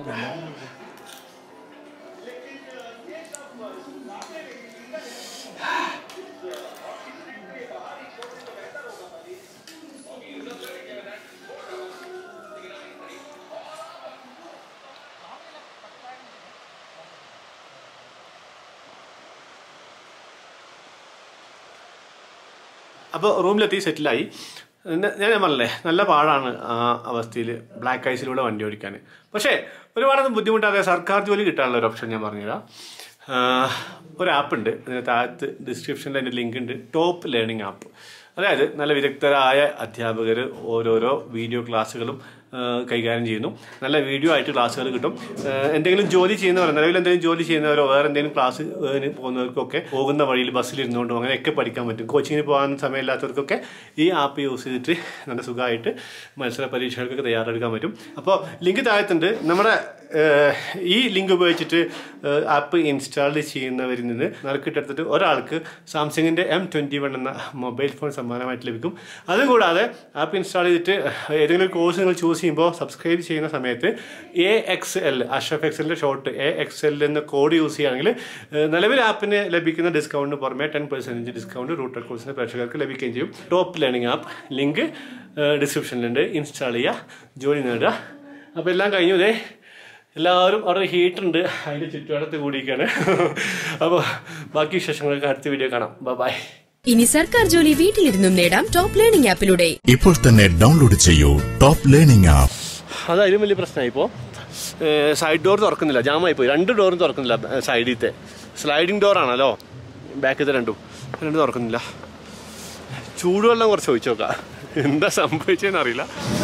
അപ്പോൾ റൂമിലെത്തി സെറ്റിലായി പിന്നെ ഞാൻ ഞാൻ പറഞ്ഞില്ലേ നല്ല പാടാണ് ആ അവസ്ഥയിൽ ബ്ലാക്ക് ഐസിലൂടെ വണ്ടി ഓടിക്കാൻ പക്ഷേ ഒരുപാടൊന്നും ബുദ്ധിമുട്ടാതെ സർക്കാർ ജോലി കിട്ടാനുള്ള ഒരു ഓപ്ഷൻ ഞാൻ പറഞ്ഞുതരാം ആഹ് ഒരു ആപ്പ് ഉണ്ട് അതിന് താഴത്ത് ഡിസ്ക്രിപ്ഷനിൽ അതിൻ്റെ ലിങ്ക് ഉണ്ട് ടോപ്പ് ലേണിംഗ് ആപ്പ് അതായത് നല്ല വിദഗ്ധരായ അധ്യാപകർ ഓരോരോ വീഡിയോ ക്ലാസ്സുകളും ആഹ് കൈകാര്യം ചെയ്യുന്നു നല്ല വീഡിയോ ആയിട്ട് ക്ലാസ്സുകൾ കിട്ടും ആഹ് എന്തെങ്കിലും ജോലി ചെയ്യുന്നവരോ നിലവിൽ എന്തെങ്കിലും ജോലി ചെയ്യുന്നവരോ വേറെ എന്തെങ്കിലും ക്ലാസ് പോകുന്നവർക്കൊക്കെ പോകുന്ന വഴിയിൽ ബസ്സിലിരുന്നുകൊണ്ടും അങ്ങനെയൊക്കെ പഠിക്കാൻ പറ്റും കോച്ചിങ്ങിന് പോകാൻ സമയമില്ലാത്തവർക്കൊക്കെ ഈ ആപ്പ് യൂസ് ചെയ്തിട്ട് നല്ല സുഖമായിട്ട് മത്സര പരീക്ഷകൾക്കൊക്കെ തയ്യാറെടുക്കാൻ പറ്റും അപ്പോൾ ലിങ്ക് താഴത്തുണ്ട് നമ്മുടെ ആഹ് ഈ ലിങ്ക് ഉപയോഗിച്ചിട്ട് ആപ്പ് ഇൻസ്റ്റാൾ ചെയ്യുന്നവരിൽ നിന്ന് നറുക്കിട്ടെടുത്തിട്ട് ഒരാൾക്ക് സാംസങ്ങിൻ്റെ എം ട്വൻറ്റി വൺ എന്ന മൊബൈൽ ഫോൺ സമ്മാനമായിട്ട് ലഭിക്കും അതുകൂടാതെ ആപ്പ് ഇൻസ്റ്റാൾ ചെയ്തിട്ട് ഏതെങ്കിലും കോഴ്സ് നിങ്ങൾ ചൂസ് ചെയ്യുമ്പോൾ സബ്സ്ക്രൈബ് ചെയ്യുന്ന സമയത്ത് എ എക്സ് എൽ അഷഫ് എക്സലിൻ്റെ ഷോർട്ട് എ എക്സ് എൽ എന്ന കോഡ് യൂസ് ചെയ്യുകയാണെങ്കിൽ ഏഹ് നിലവിൽ ആപ്പിന് ലഭിക്കുന്ന ഡിസ്കൗണ്ടിന് പുറമെ ടെൻ പെർസെൻറ്റേജ് ഡിസ്കൗണ്ട് റൂട്ടർ കോഴ്സിൻ്റെ പ്രേക്ഷകർക്ക് ലഭിക്കുകയും ചെയ്യും ടോപ്പ് ലേണിംഗ് ആപ്പ് ലിങ്ക് ഡിസ്ക്രിപ്ഷനിലുണ്ട് ഇൻസ്റ്റാൾ ചെയ്യുക ജോലി നേടുക അപ്പോൾ എല്ലാം കഴിഞ്ഞു ഇതേ എല്ലാവരും അവിടെ ഹീറ്റർ ഉണ്ട് അതിൻ്റെ ചുറ്റുപാടത്ത് കൂടിയിരിക്കുകയാണ് അപ്പോൾ ബാക്കി വിശേഷങ്ങളൊക്കെ അടുത്ത വീഡിയോ കാണാം ബൈ ഇനി സർക്കാർ ജോലി വീട്ടിലിരുന്നും നേടാം ടോപ്പ് ലേണിംഗ് ആപ്പിലൂടെ ഇപ്പോൾ തന്നെ ഡൗൺലോഡ് ചെയ്യൂ ടോപ്പ് ലേണിംഗ് ആപ്പ് അത് അതിലും വലിയ പ്രശ്നമായി ഇപ്പോൾ സൈഡ് ഡോർ തുറക്കുന്നില്ല ജാമായി പോയി രണ്ട് ഡോറും തുറക്കുന്നില്ല സൈഡിലത്തെ സ്ലൈഡിങ് ഡോറാണല്ലോ ബാക്കിലത്തെ രണ്ടും രണ്ടും തുറക്കുന്നില്ല ചൂടുവെള്ളം കുറച്ച് ഒഴിച്ചു നോക്കാം എന്താ സംഭവിച്ചതെന്ന് അറിയില്ല